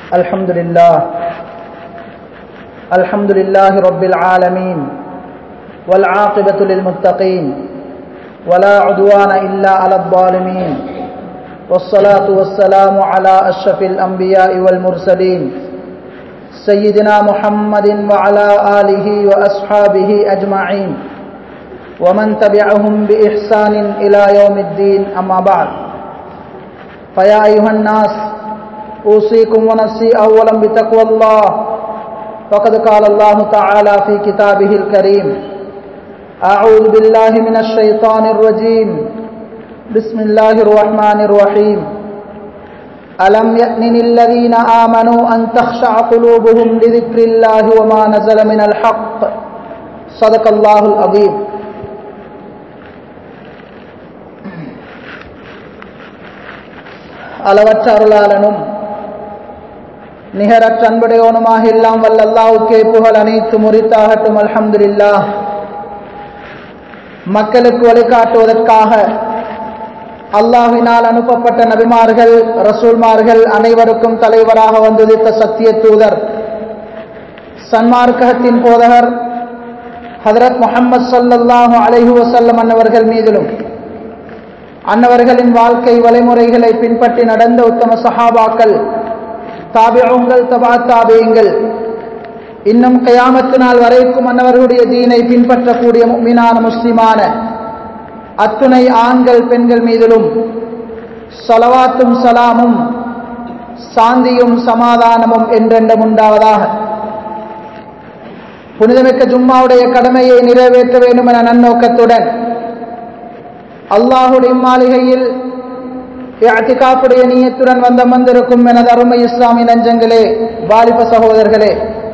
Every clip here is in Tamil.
الحمد لله الحمد لله رب العالمين والعاقبة للمتقين ولا عدوان إلا على الظالمين والصلاة والسلام على أشرف الأنبياء والمرسلين سيدنا محمد وعلى آله وأصحابه أجمعين ومن تبعهم بإحسان إلى يوم الدين أما بعد فيا أيها الناس أوصيكم ونفسي أولا بتقوى الله فقد قال الله تعالى في كتابه الكريم أعوذ بالله من الشيطان الرجيم بسم الله الرحمن الرحيم ألم يأن الذين آمنوا أن تخشع قلوبهم لذكر الله وما نزل من الحق صدق الله العظيم அளவற்ற அருளாளனும் நிகரற்ற அன்புடையோனுமாக எல்லாம் வல்ல அல்லாவுக்கே புகழ் அனைத்து முறித்தாகட்டும் அல்ஹம்துலில்லா மக்களுக்கு வழிகாட்டுவதற்காக அல்லாஹினால் அனுப்பப்பட்ட நபிமார்கள் ரசூல்மார்கள் அனைவருக்கும் தலைவராக வந்துதித்த சத்திய தூதர் சன்மார்க்கத்தின் போதகர் ஹதரத் முகமது சல்லல்லாஹு அலைஹு வசல்லம் அன்னவர்கள் மீதிலும் அன்னவர்களின் வாழ்க்கை வழிமுறைகளை பின்பற்றி நடந்த உத்தம சஹாபாக்கள் தாபியங்கள் தபா தாபியங்கள் இன்னும் கயாமத்து நாள் வரைக்கும் அன்னவர்களுடைய தீனை பின்பற்றக்கூடிய மீனான முஸ்லிமான அத்துணை ஆண்கள் பெண்கள் மீதிலும் சலவாத்தும் சலாமும் சாந்தியும் சமாதானமும் என்றென்றும் உண்டாவதாக புனிதமிக்க ஜும்மாவுடைய கடமையை நிறைவேற்ற வேண்டும் என நன்னோக்கத்துடன் அல்லாஹுடைய மாளிகையில் அத்திகாப்புடைய நீயத்துடன் வந்த வந்திருக்கும் எனது அருமை இஸ்லாமிய நஞ்சங்களே வாலிப சகோதரர்களே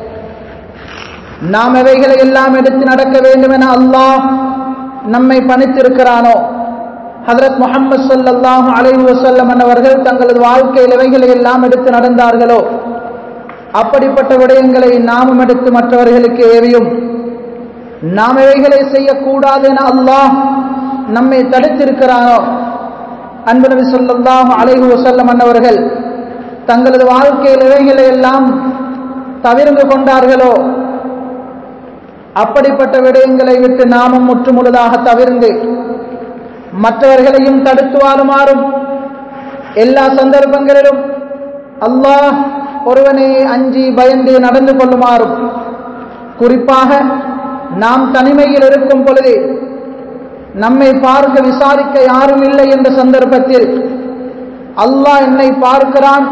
நாம் எவைகளை எல்லாம் எடுத்து நடக்க வேண்டும் என அல்லாஹ் நம்மை பணித்திருக்கிறானோ ஹதரத் முகமது சொல்லாஹு அலைவு வசல்லம் அவர்கள் தங்களது வாழ்க்கையில் எவைகளை எல்லாம் எடுத்து நடந்தார்களோ அப்படிப்பட்ட விடயங்களை நாமும் எடுத்து மற்றவர்களுக்கு ஏவியும் நாம் எவைகளை செய்யக்கூடாது என அல்லாஹ் நம்மை தடுத்திருக்கிறானோ அன்பு நபி சொல்லாஹு அலைஹு வசல்லம் அன்னவர்கள் தங்களது வாழ்க்கையில் இவைகளை எல்லாம் தவிர்ந்து கொண்டார்களோ அப்படிப்பட்ட விடயங்களை விட்டு நாமும் முற்றுமுழுதாக தவிர்ந்து மற்றவர்களையும் தடுத்து வாழுமாறும் எல்லா சந்தர்ப்பங்களிலும் அல்லாஹ் ஒருவனை அஞ்சி பயந்து நடந்து கொள்ளுமாறும் குறிப்பாக நாம் தனிமையில் இருக்கும் பொழுது நம்மை பார்க்க விசாரிக்க யாரும் இல்லை என்ற சந்தர்ப்பத்தில் அல்லாஹ் என்னை பார்க்கிறான்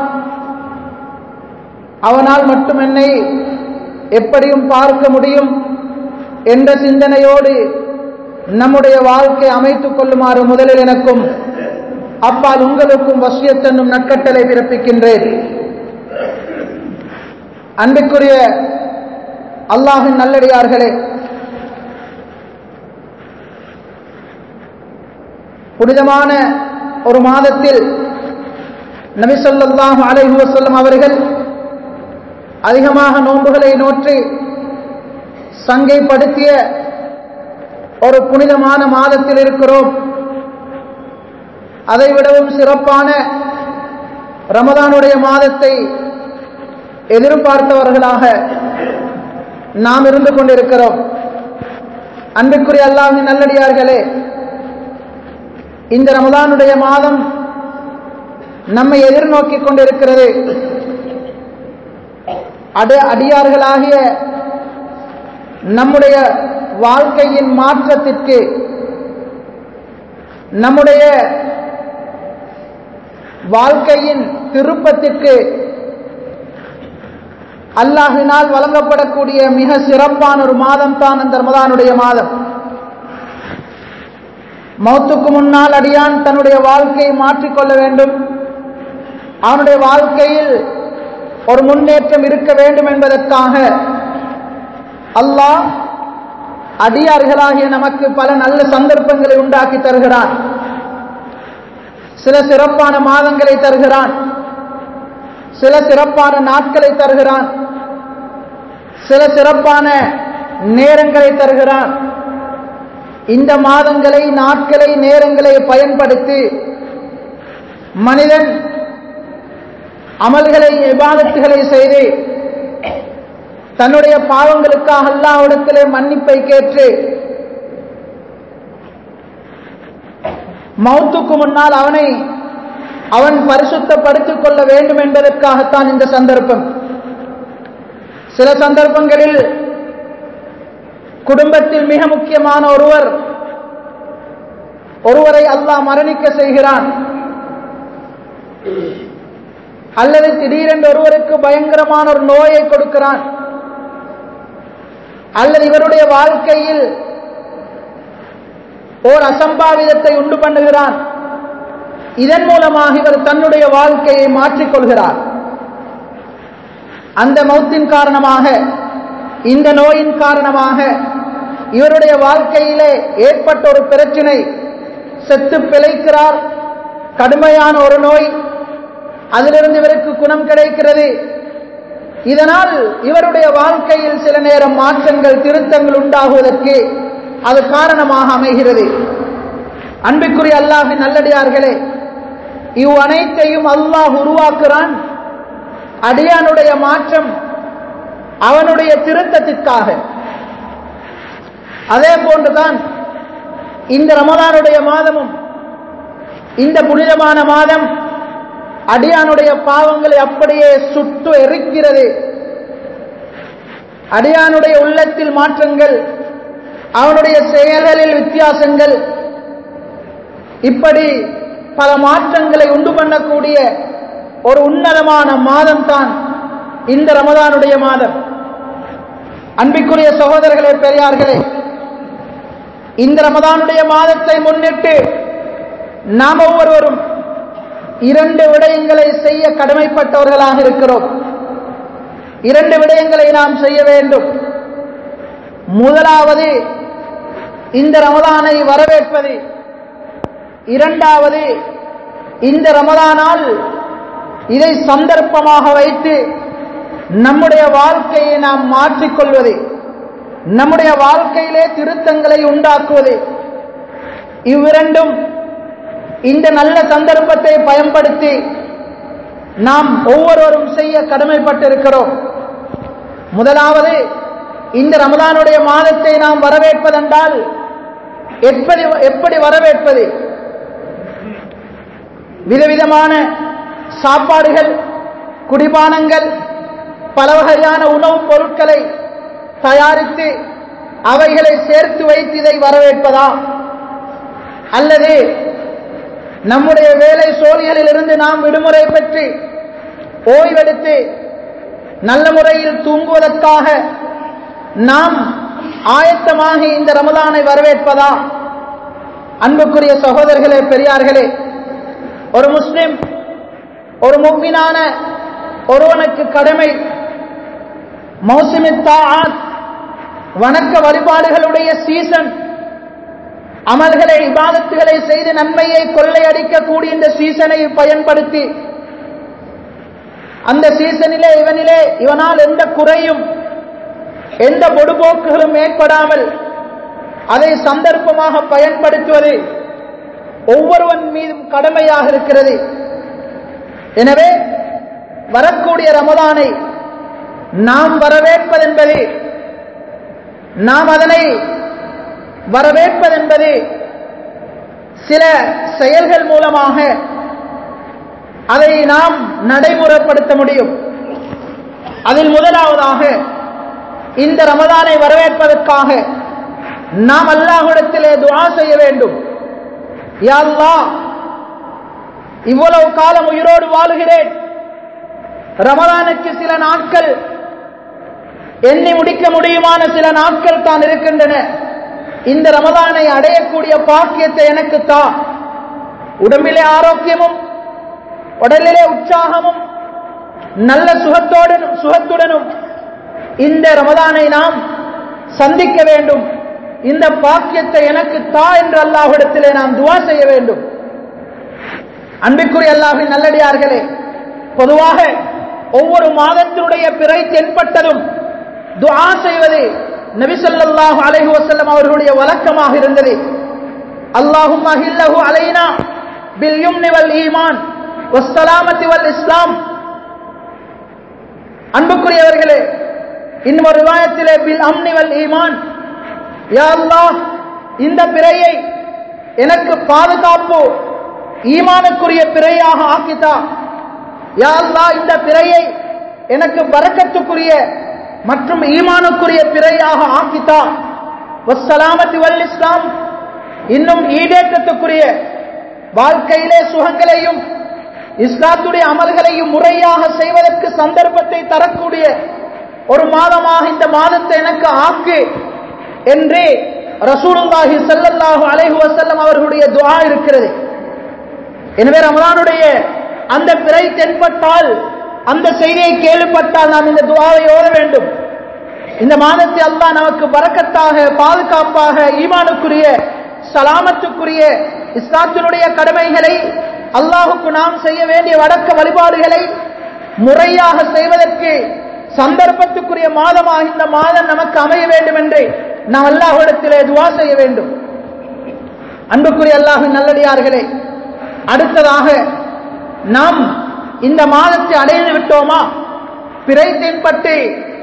அவனால் மட்டும் என்னை எப்படியும் பார்க்க முடியும் என்ற சிந்தனையோடு நம்முடைய வாழ்க்கை அமைத்துக் கொள்ளுமாறு முதலில் எனக்கும் அப்பால் உங்களுக்கும் வசியத்தன்னும் நட்கட்டளை பிறப்பிக்கின்றேன் அன்பிற்குரிய அல்லாஹின் நல்லடியார்களே புனிதமான ஒரு மாதத்தில் நபிசல்லாஹு அலைஹு வசல்லம் அவர்கள் அதிகமாக நோன்புகளை நோற்றி சங்கைப்படுத்திய ஒரு புனிதமான மாதத்தில் இருக்கிறோம் அதைவிடவும் சிறப்பான ரமதானுடைய மாதத்தை எதிர்பார்த்தவர்களாக நாம் இருந்து கொண்டிருக்கிறோம் அன்பிற்குரிய அல்லாஹின் நல்லடியார்களே இந்த ரமதானுடைய மாதம் நம்மை எதிர்நோக்கி கொண்டிருக்கிறது அட அடியார்களாகிய நம்முடைய வாழ்க்கையின் மாற்றத்திற்கு நம்முடைய வாழ்க்கையின் திருப்பத்திற்கு அல்லாஹினால் வழங்கப்படக்கூடிய மிக சிறப்பான ஒரு மாதம் தான் அந்த ரமதானுடைய மாதம் மௌத்துக்கு முன்னால் அடியான் தன்னுடைய வாழ்க்கையை மாற்றிக்கொள்ள வேண்டும் அவனுடைய வாழ்க்கையில் ஒரு முன்னேற்றம் இருக்க வேண்டும் என்பதற்காக அல்லாஹ் அடியார்களாகிய நமக்கு பல நல்ல சந்தர்ப்பங்களை உண்டாக்கி தருகிறான் சில சிறப்பான மாதங்களை தருகிறான் சில சிறப்பான நாட்களை தருகிறான் சில சிறப்பான நேரங்களை தருகிறான் இந்த மாதங்களை நாட்களை நேரங்களை பயன்படுத்தி மனிதன் அமல்களை இபாதத்துகளை செய்து தன்னுடைய பாவங்களுக்காக அல்லாஹ்விடத்திலே மன்னிப்பை கேட்டு மௌத்துக்கு முன்னால் அவனை அவன் பரிசுத்தப்படுத்திக் கொள்ள வேண்டும் என்பதற்காகத்தான் இந்த சந்தர்ப்பம் சில சந்தர்ப்பங்களில் குடும்பத்தில் மிக முக்கியமான ஒருவர் ஒருவரை அல்லாஹ் மரணிக்க செய்கிறான் அல்லது திடீரென்று ஒருவருக்கு பயங்கரமான ஒரு நோயை கொடுக்கிறான் அல்லது இவருடைய வாழ்க்கையில் ஓர் அசம்பாவிதத்தை உண்டு பண்ணுகிறான் இதன் மூலமாக இவர் தன்னுடைய வாழ்க்கையை மாற்றிக்கொள்கிறார் அந்த மௌத்தின் காரணமாக இந்த நோயின் காரணமாக இவருடைய வாழ்க்கையிலே ஏற்பட்ட ஒரு பிரச்சினை செத்து பிழைக்கிறார் கடுமையான ஒரு நோய் அதிலிருந்து இவருக்கு குணம் கிடைக்கிறது இதனால் இவருடைய வாழ்க்கையில் சில நேரம் மாற்றங்கள் திருத்தங்கள் உண்டாகுவதற்கு அது காரணமாக அமைகிறது அன்பிற்குரிய அல்லாஹின் நல்லடியார்களே இவ் அனைத்தையும் அல்லாஹ் உருவாக்குறான் அடியானுடைய மாற்றம் அவனுடைய திருத்தத்திற்காக அதே போன்றுதான் இந்த ரமலானுடைய மாதமும் இந்த புனிதமான மாதம் அடியானுடைய பாவங்களை அப்படியே சுட்டு எரிக்கிறது அடியானுடைய உள்ளத்தில் மாற்றங்கள் அவனுடைய செயல்களில் வித்தியாசங்கள் இப்படி பல மாற்றங்களை உண்டு பண்ணக்கூடிய ஒரு உன்னதமான மாதம் தான் இந்த ரமதானுடைய மாதம் அன்பிற்குரிய சகோதரர்களே பெரியார்களே இந்த ரமதானுடைய மாதத்தை முன்னிட்டு நாம் ஒவ்வொருவரும் இரண்டு விடயங்களை செய்ய கடமைப்பட்டவர்களாக இருக்கிறோம் இரண்டு விடயங்களை நாம் செய்ய வேண்டும் முதலாவது இந்த ரமதானை வரவேற்பது இரண்டாவது இந்த ரமதானால் இதை சந்தர்ப்பமாக வைத்து நம்முடைய வாழ்க்கையை நாம் மாற்றிக்கொள்வது நம்முடைய வாழ்க்கையிலே திருத்தங்களை உண்டாக்குவது இவ்விரண்டும் இந்த நல்ல சந்தர்ப்பத்தை பயன்படுத்தி நாம் ஒவ்வொருவரும் செய்ய கடமைப்பட்டிருக்கிறோம் முதலாவது இந்த ரமதானுடைய மாதத்தை நாம் வரவேற்பதென்றால் எப்படி எப்படி வரவேற்பது விதவிதமான சாப்பாடுகள் குடிபானங்கள் பல வகையான உணவுப் பொருட்களை தயாரித்து அவைகளை சேர்த்து வைத்து இதை வரவேற்பதா அல்லது நம்முடைய வேலை சோழிகளில் இருந்து நாம் விடுமுறை பெற்று ஓய்வெடுத்து நல்ல முறையில் தூங்குவதற்காக நாம் ஆயத்தமாகி இந்த ரமதானை வரவேற்பதா அன்புக்குரிய சகோதரர்களே பெரியார்களே ஒரு முஸ்லிம் ஒரு முக்மினான ஒருவனுக்கு கடமை மௌசுமித்தாத் வணக்க வழிபாடுகளுடைய சீசன் அமல்களை இபாதத்துகளை செய்து நன்மையை கொள்ளையடிக்கக்கூடிய இந்த சீசனை பயன்படுத்தி அந்த சீசனிலே இவனிலே இவனால் எந்த குறையும் எந்த பொடுபோக்குகளும் ஏற்படாமல் அதை சந்தர்ப்பமாக பயன்படுத்துவது ஒவ்வொருவன் மீதும் கடமையாக இருக்கிறது எனவே வரக்கூடிய ரமதானை நாம் வரவேற்பதென்பது நாம் அதனை வரவேற்பதென்பது சில செயல்கள் மூலமாக அதை நாம் நடைமுறைப்படுத்த முடியும் அதில் முதலாவதாக இந்த ரமதானை வரவேற்பதற்காக நாம் அல்லாஹுடத்திலே துவா செய்ய வேண்டும் யா அல்லாஹ் இவ்வளவு காலம் உயிரோடு வாழுகிறேன் ரமதானுக்கு சில நாட்கள் எண்ணி முடிக்க முடியுமான சில நாட்கள் தான் இருக்கின்றன இந்த ரமதானை அடையக்கூடிய பாக்கியத்தை எனக்கு தா உடம்பிலே ஆரோக்கியமும் உடலிலே உற்சாகமும் நல்ல சுகத்தோடனும் சுகத்துடனும் இந்த ரமதானை நாம் சந்திக்க வேண்டும் இந்த பாக்கியத்தை எனக்கு தா என்று அல்லாஹ்விடத்திலே நாம் துவா செய்ய வேண்டும் அன்பிற்குரிய அல்லாஹின் நல்லடியார்களே பொதுவாக ஒவ்வொரு மாதத்தினுடைய பிறை தென்பட்டதும் துஆ செய்வது நபிசல்லாஹு அலைஹி வஸல்லம் அவர்களுடைய வழக்கமாக இருந்தது அல்லாஹும் அஹில்லஹு அலைனா பில் யும்னி வல் ஈமான் வஸ்ஸலாமத்தி வல் இஸ்லாம் அன்புக்குரியவர்களே இன்னொரு விவாயத்திலே பில் அம்னிவல் ஈமான் யா அல்லாஹ் இந்த பிறையை எனக்கு பாதுகாப்பு ஈமானுக்குரிய பிறையாக ஆக்கித்தா யா அல்லாஹ் இந்த பிறையை எனக்கு வரக்கத்துக்குரிய மற்றும் ஈமானுக்குரிய பிறையாக ஆக்கித்தா வசலாமத்தி வல் இஸ்லாம் இன்னும் ஈடேற்றத்துக்குரிய வாழ்க்கையிலே சுகங்களையும் இஸ்லாத்துடைய அமல்களையும் முறையாக செய்வதற்கு சந்தர்ப்பத்தை தரக்கூடிய ஒரு மாதமாக இந்த மாதத்தை எனக்கு ஆக்கு என்று ரசூலுல்லாஹி ஸல்லல்லாஹு அலைஹி வஸல்லம் அவர்களுடைய துஆ இருக்கிறது எனவே ரமலானுடைய அந்த பிறை தென்பட்டால் அந்த செய்தியை கேள்விப்பட்டால் நாம் இந்த துஆவை ஓத வேண்டும் இந்த மாதத்தை அல்லாஹ் நமக்கு வரக்கத்தாக பாதுகாப்பாக ஈமானுக்குரிய சலாமத்துக்குரிய இஸ்லாத்தினுடைய கடமைகளை அல்லாஹுக்கு நாம் செய்ய வேண்டிய வடக்க வழிபாடுகளை முறையாக செய்வதற்கு சந்தர்ப்பத்துக்குரிய மாதமாக இந்த மாதம் நமக்கு அமைய வேண்டும் என்று நாம் அல்லாஹிடத்திலே துவா செய்ய வேண்டும் அன்புக்குரிய அல்லாஹின் நல்லடியார்களே அடுத்ததாக நாம் இந்த மாதத்தை அடைந்து விட்டோமா பிறை தென்பட்டு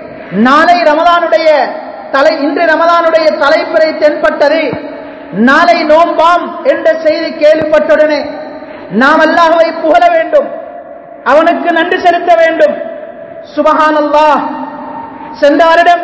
நாளை ரமதானுடைய தலை இன்று ரமதானுடைய தலைப்பிறை தென்பட்டது நாளை நோம்பாம் என்ற செய்தி கேள்விப்பட்டுடனே நாம் அல்லாஹுவை புகழ வேண்டும் அவனுக்கு நன்றி செலுத்த வேண்டும் சுபஹானல்லாஹ் சென்ற வருடம்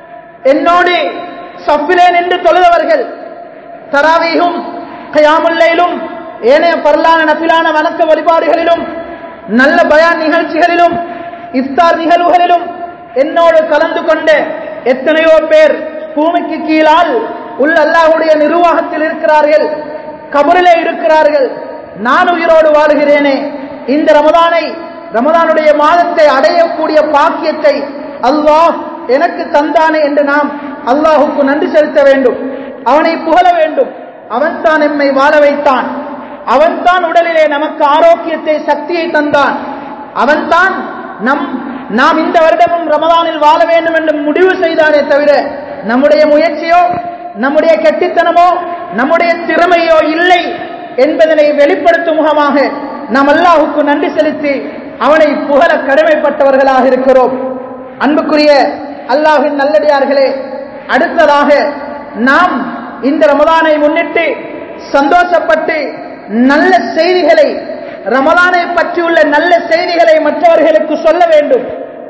என்னோடு சப்பிலே நின்று தொழுதவர்கள் தராவீகும் கயாமுல்லையிலும் ஏனைய பரலான நபிலான வணக்க வழிபாடுகளிலும் நல்ல பயான் நிகழ்ச்சிகளிலும் இஃப்தார் நிகழ்வுகளிலும் என்னோடு கலந்து கொண்ட எத்தனையோ பேர் பூமிக்கு கீழால் உள்ள அல்லாஹுடைய நிர்வாகத்தில் இருக்கிறார்கள் கபரிலே இருக்கிறார்கள் நான் உயிரோடு வாழுகிறேனே இந்த ரமதானை ரமதானுடைய மாதத்தை அடையக்கூடிய பாக்கியத்தை அல்லாஹ் எனக்கு தந்தானே என்று நாம் அல்லாஹுக்கு நன்றி செலுத்த வேண்டும் அவனை புகழ வேண்டும் அவன்தான் எம்மை வாழ வைத்தான் அவன்தான் உடலிலே நமக்கு ஆரோக்கியத்தை சக்தியை தந்தான் அவன்தான் நம் நாம் இந்த வருடமும் ரமதானில் வாழ வேண்டும் என்று முடிவு செய்தானே தவிர நம்முடைய முயற்சியோ நம்முடைய கெட்டித்தனமோ நம்முடைய திறமையோ இல்லை என்பதனை வெளிப்படுத்தும் முகமாக நாம் அல்லாஹுக்கு நன்றி செலுத்தி அவனை புகழ கடமைப்பட்டவர்களாக இருக்கிறோம் அன்புக்குரிய அல்லாஹின் நல்லடியார்களே அடுத்ததாக நாம் இந்த ரமதானை முன்னிட்டு சந்தோஷப்பட்டு நல்ல செய்திகளை ரமலானை பற்றியுள்ள நல்ல செய்திகளை மற்றவர்களுக்கு சொல்ல வேண்டும்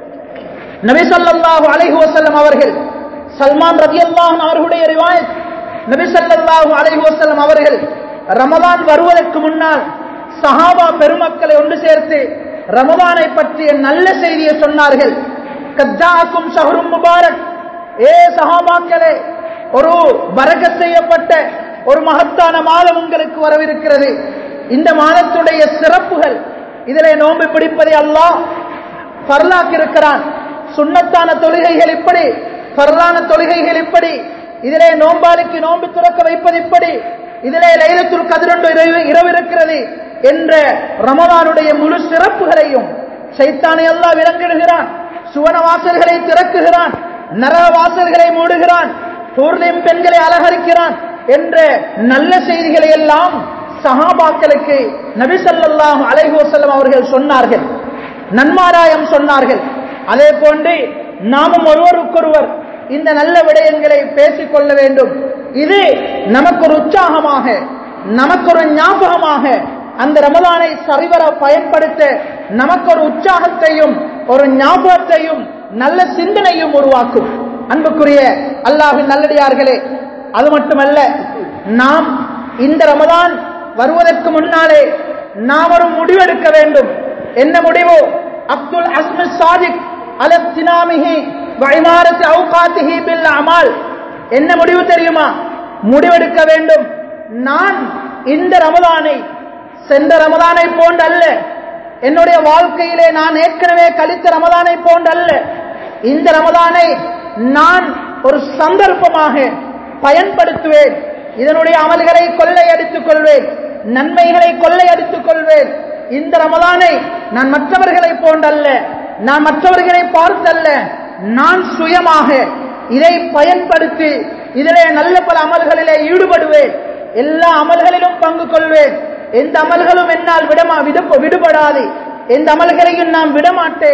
நபி ஸல்லல்லாஹு அலைஹி வஸல்லம் அவர்கள் சல்மான் ரலியல்லாஹு அவர்களுடைய ரிவாயத் நபி ஸல்லல்லாஹு அலைஹி வஸல்லம் அவர்கள் ரமலான் வருவதற்கு முன்னால் சஹாபா பெருமக்களை ஒன்று சேர்த்து ரமலானை பற்றிய நல்ல செய்தியை சொன்னார்கள் கஜாக்கும் ஷஹரும் முபாரக் ஏ சஹாபாக்களே ஒரு வரக செய்யப்பட்ட ஒரு மகத்தான மாதம் உங்களுக்கு வரவிருக்கிறது இந்த மாதத்துடைய சிறப்புகள் இதிலே நோன்பு பிடிப்பதை அல்லாஹ் பரலாக்கி இருக்கிறான் சுண்ணத்தான தொழுகைகள் இப்படி பரலான தொழுகைகள் இப்படி இதிலே நோம்பாளிக்கு நோன்பு துறக்க வைப்பது இப்படி இதிலே லைலத்துல் கதிரொன்று இரவு இரவு இருக்கிறது என்ற ரமதானுடைய முழு சிறப்புகளையும் சைத்தானை அல்லாஹ் விளங்கிடுகிறான் சுவன வாசல்களை திறக்குகிறான் நரக வாசல்களை மூடுகிறான் பூர்ணிம் பெண்களை அலங்கரிக்கிறான் என்ற நல்ல செய்திகளை எல்லாம் சஹாபாக்களுக்கு நபி ஸல்லல்லாஹு அலைஹி வஸல்லம் அவர்கள் சொன்னார்கள் நன்மாராயம் சொன்னார்கள் அதே போன்று நாமும் ஒருவருக்கொருவர் இந்த நல்ல விடயங்களை பேசிக் கொள்ள வேண்டும் இது நமக்கு ஒரு உற்சாகமாக நமக்கு ஒரு ஞாபகமாக அந்த ரமலானை சரிவர பயன்படுத்த நமக்கு ஒரு உற்சாகத்தையும் ஒரு ஞாபகத்தையும் நல்ல சிந்தனையும் உருவாக்கும் அன்புக்குரிய அல்லாஹின் நல்லடியார்களே அது மட்டுமல்ல நாம் இந்த ரமதான் வருவதற்கு முன்னாலே நாம் ஒரு முடிவெடுக்க வேண்டும் என்ன முடிவு அப்துல் அஸ்மி சாதிக் அலத்தினாமிஹி வைமாரத்து அவுகாத்திஹி பில் அமால் என்ன முடிவு தெரியுமா முடிவெடுக்க வேண்டும் நான் இந்த ரமதானை சென்ற ரமதானை போன்றல்ல என்னுடைய வாழ்க்கையிலே நான் ஏற்கனவே கழித்த ரமதானை போன்றல்ல இந்த ரமதானை நான் ஒரு சந்தர்ப்பமாக பயன்படுத்துவேன் இதனுடைய அமல்களை கொள்ளையடித்துக் கொள்வேன் நன்மைகளை கொள்ளையடித்துக் கொள்வேன் இந்த ரமதானை நான் மற்றவர்களை போன்றல்ல நான் மற்றவர்களை பார்த்தல்ல நான் சுயமாக இதை பயன்படுத்தி இதிலே நல்ல பல அமல்களிலே ஈடுபடுவேன் எல்லா அமல்களிலும் பங்கு கொள்வேன் எந்த அமல்களும் என்னால் விடமா விடு விடுபடாது எந்த அமல்களையும் நான் விடமாட்டேன்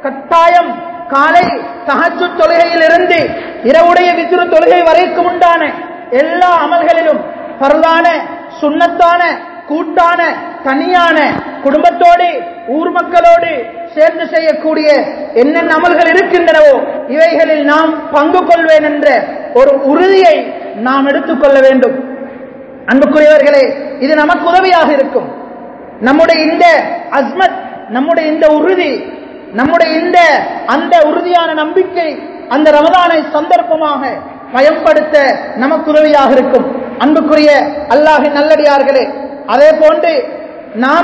கட்டாயம் காலை தஹஜ்ஜு தொழுகையிலிருந்து இரவுடைய வித்ரு தொழுகை வரைக்கும் உண்டான எல்லா அமல்களிலும் பரவான சுண்ணத்தான கூட்டான தனியான குடும்பத்தோடு ஊர் மக்களோடு சேர்ந்து செய்யக்கூடிய என்னென்ன அமல்கள் இருக்கின்றனவோ இவைகளில் நாம் பங்கு கொள்வேன் என்ற ஒரு உறுதியை நாம் எடுத்துக்கொள்ள வேண்டும் அன்புக்குரியவர்களே இது நமக்கு உதவியாக இருக்கும் நம்முடைய இந்த அஸ்மத் நம்முடைய இந்த உறுதி நம்முடைய இந்த அந்த உறுதியான நம்பிக்கை அந்த ரமதானை சந்தர்ப்பமாக பயன்படுத்த நமக்கு உதவியாக இருக்கும் அன்புக்குரிய அல்லாஹின் நல்லடியார்களே அதே போன்று நாம்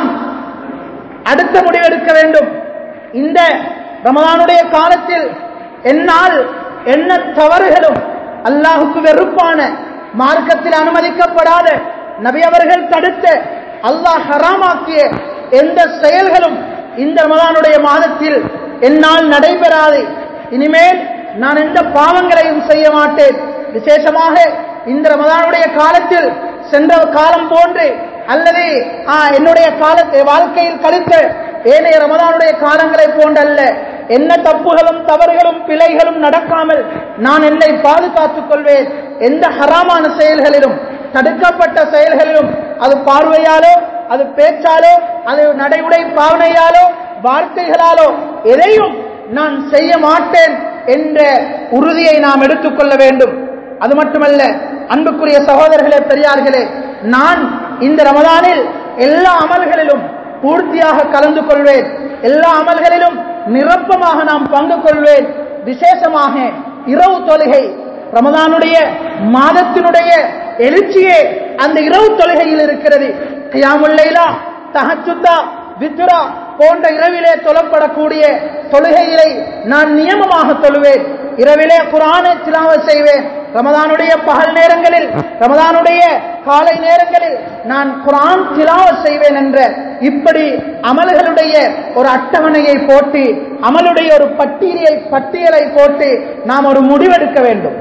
அடுத்த முடிவெடுக்க வேண்டும் இந்த ரமதானுடைய காலத்தில் என்னால் என்ன தவறுகளும் அல்லாஹுக்கு வெறுப்பான மார்க்கத்தில் அனுமதிக்கப்படாத நபி அவர்கள் தடுத்த அல்லாஹ் ஹராமாக்கிய எந்த செயல்களும் இந்த ரமதானுடைய மாதத்தில் என்னால் நடைபெறாது இனிமேல் நான் எந்த பாவங்களையும் செய்ய மாட்டேன் விசேஷமாக இந்த ரமதானுடைய காலத்தில் சென்ற காலம் போன்று அல்லது என்னுடைய காலத்தை வாழ்க்கையில் கழித்த ஏனைய ரமதானுடைய காலங்களை போன்றல்ல என்ன தப்புகளும் தவறுகளும் பிழைகளும் நடக்காமல் நான் என்னை பாதுகாத்துக் கொள்வேன் எந்த ஹராமான செயல்களிலும் தடுக்கப்பட்ட செயல்களிலும் அது பார்வையாலோ அது பேச்சாலோ அது நடைமுறை பாவனையாலோ வார்த்தைகளாலோ எதையும் நான் செய்ய மாட்டேன் என்ற உறுதியை நாம் எடுத்துக்கொள்ள வேண்டும் அது மட்டுமல்ல அன்புக்குரிய சகோதரர்களே பெரியார்களே நான் இந்த ரமதானில் எல்லா அமல்களிலும் பூர்த்தியாக கலந்து கொள்வேன் எல்லா அமல்களிலும் நிரப்பமாக நாம் பங்கு கொள்வேன் விசேஷமாக இரவு தொழுகை ரமதானுடைய மாதத்தினுடைய எழுச்சியே அந்த இரவு தொழுகையில் இருக்கிறது கியாமுல்லைலா தஹச்சுத்தா வித்ரா போன்ற இரவிலே தொழப்படக்கூடிய தொழுகைகளை நான் நியமமாக தொழுவேன் இரவிலே குரானை திலாவ செய்வேன் ரமதானுடைய பகல் நேரங்களில் ரமதானுடைய காலை நேரங்களில் நான் குரான் திலாவ செய்வேன் என்ற இப்படி அமல்களுடைய ஒரு அட்டவணையை போட்டு அமலுடைய ஒரு பட்டியலை பட்டியலை போட்டு நாம் ஒரு முடிவெடுக்க வேண்டும்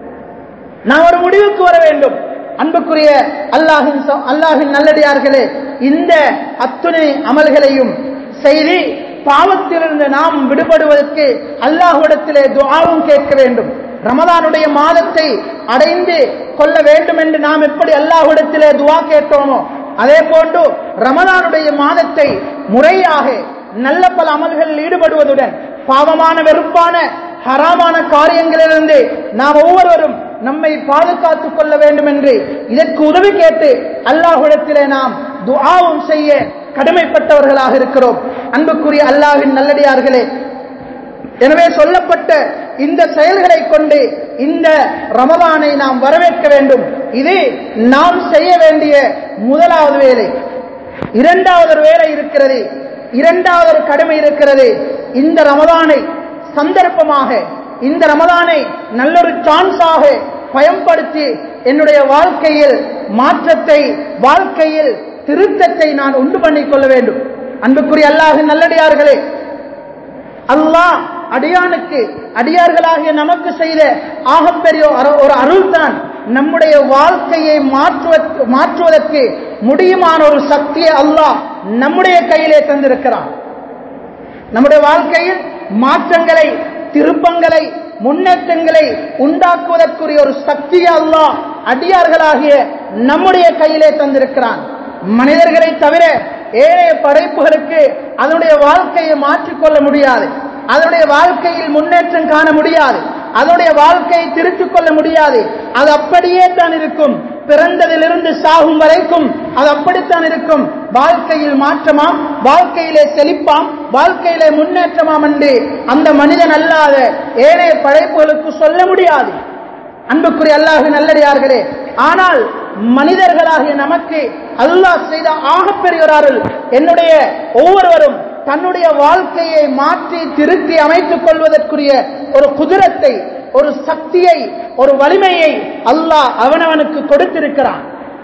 நாம் ஒரு முடிவுக்கு வர வேண்டும் அன்புக்குரிய அல்லாஹின் அல்லாஹின் நல்லடியார்களே இந்த அத்துணை அமல்களையும் செய்து பாவத்திலிருந்து நாம் விடுபடுவதற்கு அல்லாஹுடத்திலே துஆவும் கேட்க வேண்டும் ரமதானுடைய மாதத்தை அடைந்து கொள்ள வேண்டும் என்று நாம் எப்படி அல்லாஹுடத்திலே துவா கேட்டோமோ அதே போன்று ரமதானுடைய மாதத்தை முறையாக நல்ல பல அமல்களில் ஈடுபடுவதுடன் பாவமான வெறுப்பான ஹராமான காரியங்களிலிருந்து நாம் ஒவ்வொருவரும் நம்மை பாதுகாத்துக் கொள்ள வேண்டும் என்று இதற்கு உதவி கேட்டு அல்லாஹுடத்திலே நாம் துஆவும் செய்ய கடமைப்பட்டவர்களாக இருக்கிறோம் அன்புக்குரிய அல்லாஹின் நல்லடியார்களே எனவே சொல்லப்பட்ட இந்த செயல்களை கொண்டு இந்த ரமதானை நாம் வரவேற்க வேண்டும் இது நாம் செய்ய வேண்டிய முதலாவது வேலை இரண்டாவது ஒரு வேலை இருக்கிறது இரண்டாவது ஒரு கடமை இருக்கிறது இந்த ரமதானை சந்தர்ப்பமாக இந்த ரமதானை நல்லொரு சான்ஸாக பயன்படுத்தி என்னுடைய வாழ்க்கையில் மாற்றத்தை வாழ்க்கையில் திருத்தத்தை நான் உண்டு பண்ணிக் கொள்ள வேண்டும் அன்புக்குரிய அல்லாஹ் நல்லடியார்களே அல்லாஹ் அடியானுக்கு அடியார்களாகிய நமக்கு செய்த ஆகப்பெரிய ஒரு அருள் தான் நம்முடைய வாழ்க்கையை மாற்றுவதற்கு மாற்றுவதற்கு முடியுமான ஒரு சக்தியை அல்லாஹ் நம்முடைய கையிலே தந்திருக்கிறான் நம்முடைய வாழ்க்கையில் மாற்றங்களை திருப்பங்களை முன்னேற்றங்களை உண்டாக்குவதற்குரிய ஒரு சக்தியை அல்லாஹ் அடியார்களாகிய நம்முடைய கையிலே தந்திருக்கிறான் மனிதர்களை தவிர ஏழைய படைப்புகளுக்கு அதனுடைய வாழ்க்கையை மாற்றிக்கொள்ள முடியாது அதனுடைய வாழ்க்கையில் முன்னேற்றம் காண முடியாது அதனுடைய வாழ்க்கையை திருத்திக் கொள்ள முடியாது அது அப்படியே தான் இருக்கும் பிறந்ததிலிருந்து சாகும் வரைக்கும் அது அப்படித்தான் இருக்கும் வாழ்க்கையில் மாற்றமாம் வாழ்க்கையிலே செழிப்பாம் வாழ்க்கையிலே முன்னேற்றமாம் என்று அந்த மனிதன் அல்லாத ஏனைய படைப்புகளுக்கு சொல்ல முடியாது அன்புக்குரிய அல்லாஹ் நல்லடியார்களே ஆனால் மனிதர்களாகிய நமக்கு அல்லாஹ் செய்த ஆகப்பெரிய ஒரு அருள் என்னுடைய ஒவ்வொருவரும் தன்னுடைய வாழ்க்கையை மாற்றி திருத்தி அமைத்துக் கொள்வதற்குரிய ஒரு குதிரத்தை ஒரு சக்தியை ஒரு வலிமையை அல்லாஹ் அவனவனுக்கு கொடுத்திருக்கிறான்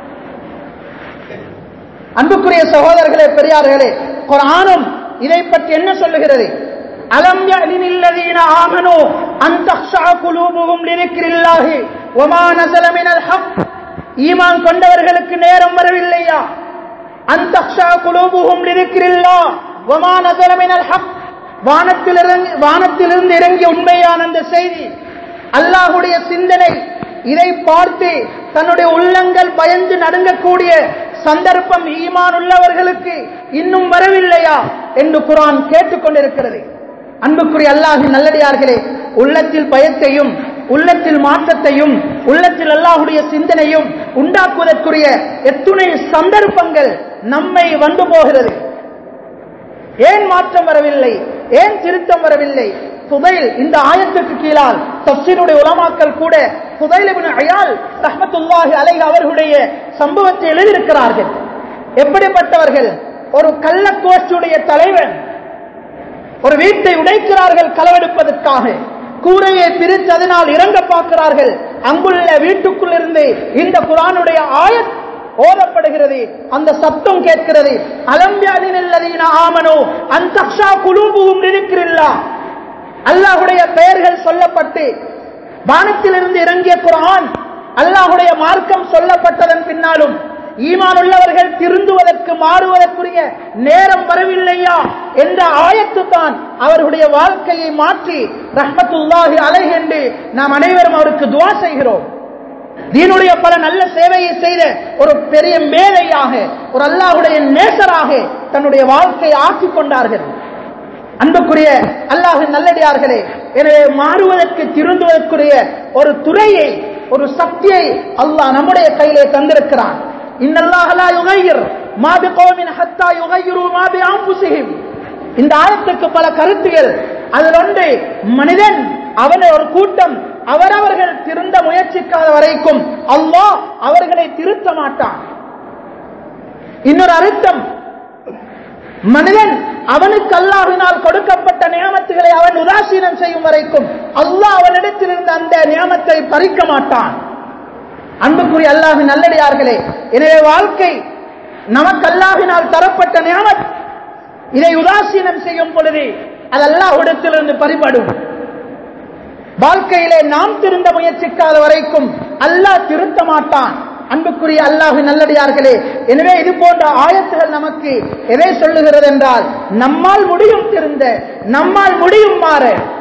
அன்புக்குரிய சகோதரர்களே பெரியார்களே குரானும் இதை பற்றி என்ன சொல்லுகிறது அலம் யலினில்லதீன ஆமனு அன் தக்ஷா குலூபுஹும் லிذிக்ரில்லாஹி வமா நஸல மினல் ஹக் ஈமான் கொண்டவர்களுக்கு நேரம் வரவில்லையா அன் தக்ஷா குலூபுஹும் லிذிக்ரில்லாஹ் வமா நஸல மினல் ஹக் வானத்திலிருந்து வானத்திலிருந்து இறங்கிய உண்மையான அந்த செய்தி அல்லாஹுடைய சிந்தனை இதை பார்த்து தன்னுடைய உள்ளங்கள் பயந்து நடுங்கக்கூடிய சந்தர்ப்பம் ஈமான் உள்ளவர்களுக்கு இன்னும் வரவில்லையா என்று குரான் கேட்டுக்கொண்டிருக்கிறது அன்புக்குரிய அல்லாஹின் நல்லடியார்களே உள்ளத்தில் பயத்தையும் உள்ளத்தில் மாற்றத்தையும் உள்ளத்தில் அல்லாஹுடைய சிந்தனையும் உண்டாக்குவதற்குரிய எத்துணை சந்தர்ப்பங்கள் நம்மை வந்து போகிறது ஏன் மாற்றம் வரவில்லை ஏன் திருத்தம் வரவில்லை புதைல் இந்த ஆயத்துக்கு கீழால் தப்சீருடைய உலமாக்கல் கூட புதைல் அயால் ரஹமத்துல்லாஹி அலை அவர்களுடைய சம்பவத்தை எழுதியிருக்கிறார்கள் எப்படிப்பட்டவர்கள் ஒரு கள்ள கோஷ்டியுடைய தலைவன் ஒரு வீட்டை உடைக்கிறார்கள் களவெடுப்பதற்காக கூரையை பிரித்து அதனால் இறங்க பார்க்கிறார்கள் அங்குள்ள வீட்டுக்குள் இருந்து இந்த குரானுடைய ஆயத் ஓதப்படுகிறது அந்த சத்தம் கேட்கிறது அலம்பியாதின் ஆமனோ அந்த குழுவும் இருக்கிறில்லா அல்லாஹுடைய பெயர்கள் சொல்லப்பட்டு வானத்திலிருந்து இறங்கிய குரான் அல்லாஹுடைய மார்க்கம் சொல்லப்பட்டதன் பின்னாலும் ஈமான் உள்ளவர்கள் திருந்துவதற்கு மாறுவதற்குரிய நேரம் வரவில்லையா என்ற ஆயத்து தான் அவர்களுடைய வாழ்க்கையை மாற்றி ரஹ்மத்துல்லாஹி அலை என்று நாம் அனைவரும் அவருக்கு துவா செய்கிறோம் தீனுடைய பல நல்ல சேவையை செய்த ஒரு பெரிய மேதையாக ஒரு அல்லாஹுடைய நேசராக தன்னுடைய வாழ்க்கையை ஆக்கிக் கொண்டார்கள் அன்புக்குரிய அல்லாஹின் நல்லடியார்களே எனவே மாறுவதற்கு திருந்துவதற்குரிய ஒரு துறையை ஒரு சக்தியை அல்லாஹ் நம்முடைய கையிலே தந்திருக்கிறான் இன்னல்லாஹலா யுகையிர் மாபி கோமின் ஹத்தா யுகையிரு மாபி ஆம்புசிஹிம் இந்த ஆயத்துக்கு பல கருத்துகள் அதில் ஒன்று மனிதன் அவனை ஒரு கூட்டம் அவரவர்கள் திருந்த முயற்சிக்காத வரைக்கும் அல்லாஹ் அவர்களை திருத்த மாட்டான் இன்னொரு அர்த்தம் மனிதன் அவனுக்கு அல்லாஹினால் கொடுக்கப்பட்ட நியமத்துகளை அவன் உதாசீனம் செய்யும் வரைக்கும் அல்லாஹ் அவனிடத்தில் இருந்த அந்த நியமத்தை பறிக்க மாட்டான் அன்புக்குரிய அல்லாஹின் நல்லடியார்களே எனவே வாழ்க்கை நமக்கு அல்லாஹினால் தரப்பட்ட நியமத் இதை உதாசீனம் செய்யும் பொழுது அது அல்லாஹ்விடத்திலிருந்து பறிபடும் வாழ்க்கையிலே நாம் திருந்த முயற்சிக்காத வரைக்கும் அல்லாஹ் திருத்த மாட்டான் அன்புக்குரிய அல்லாஹு நல்லடியார்களே எனவே இது போன்ற ஆயத்துகள் நமக்கு எதை சொல்லுகிறது என்றால் நம்மால் முடியும் திருந்த நம்மால் முடியும் மாற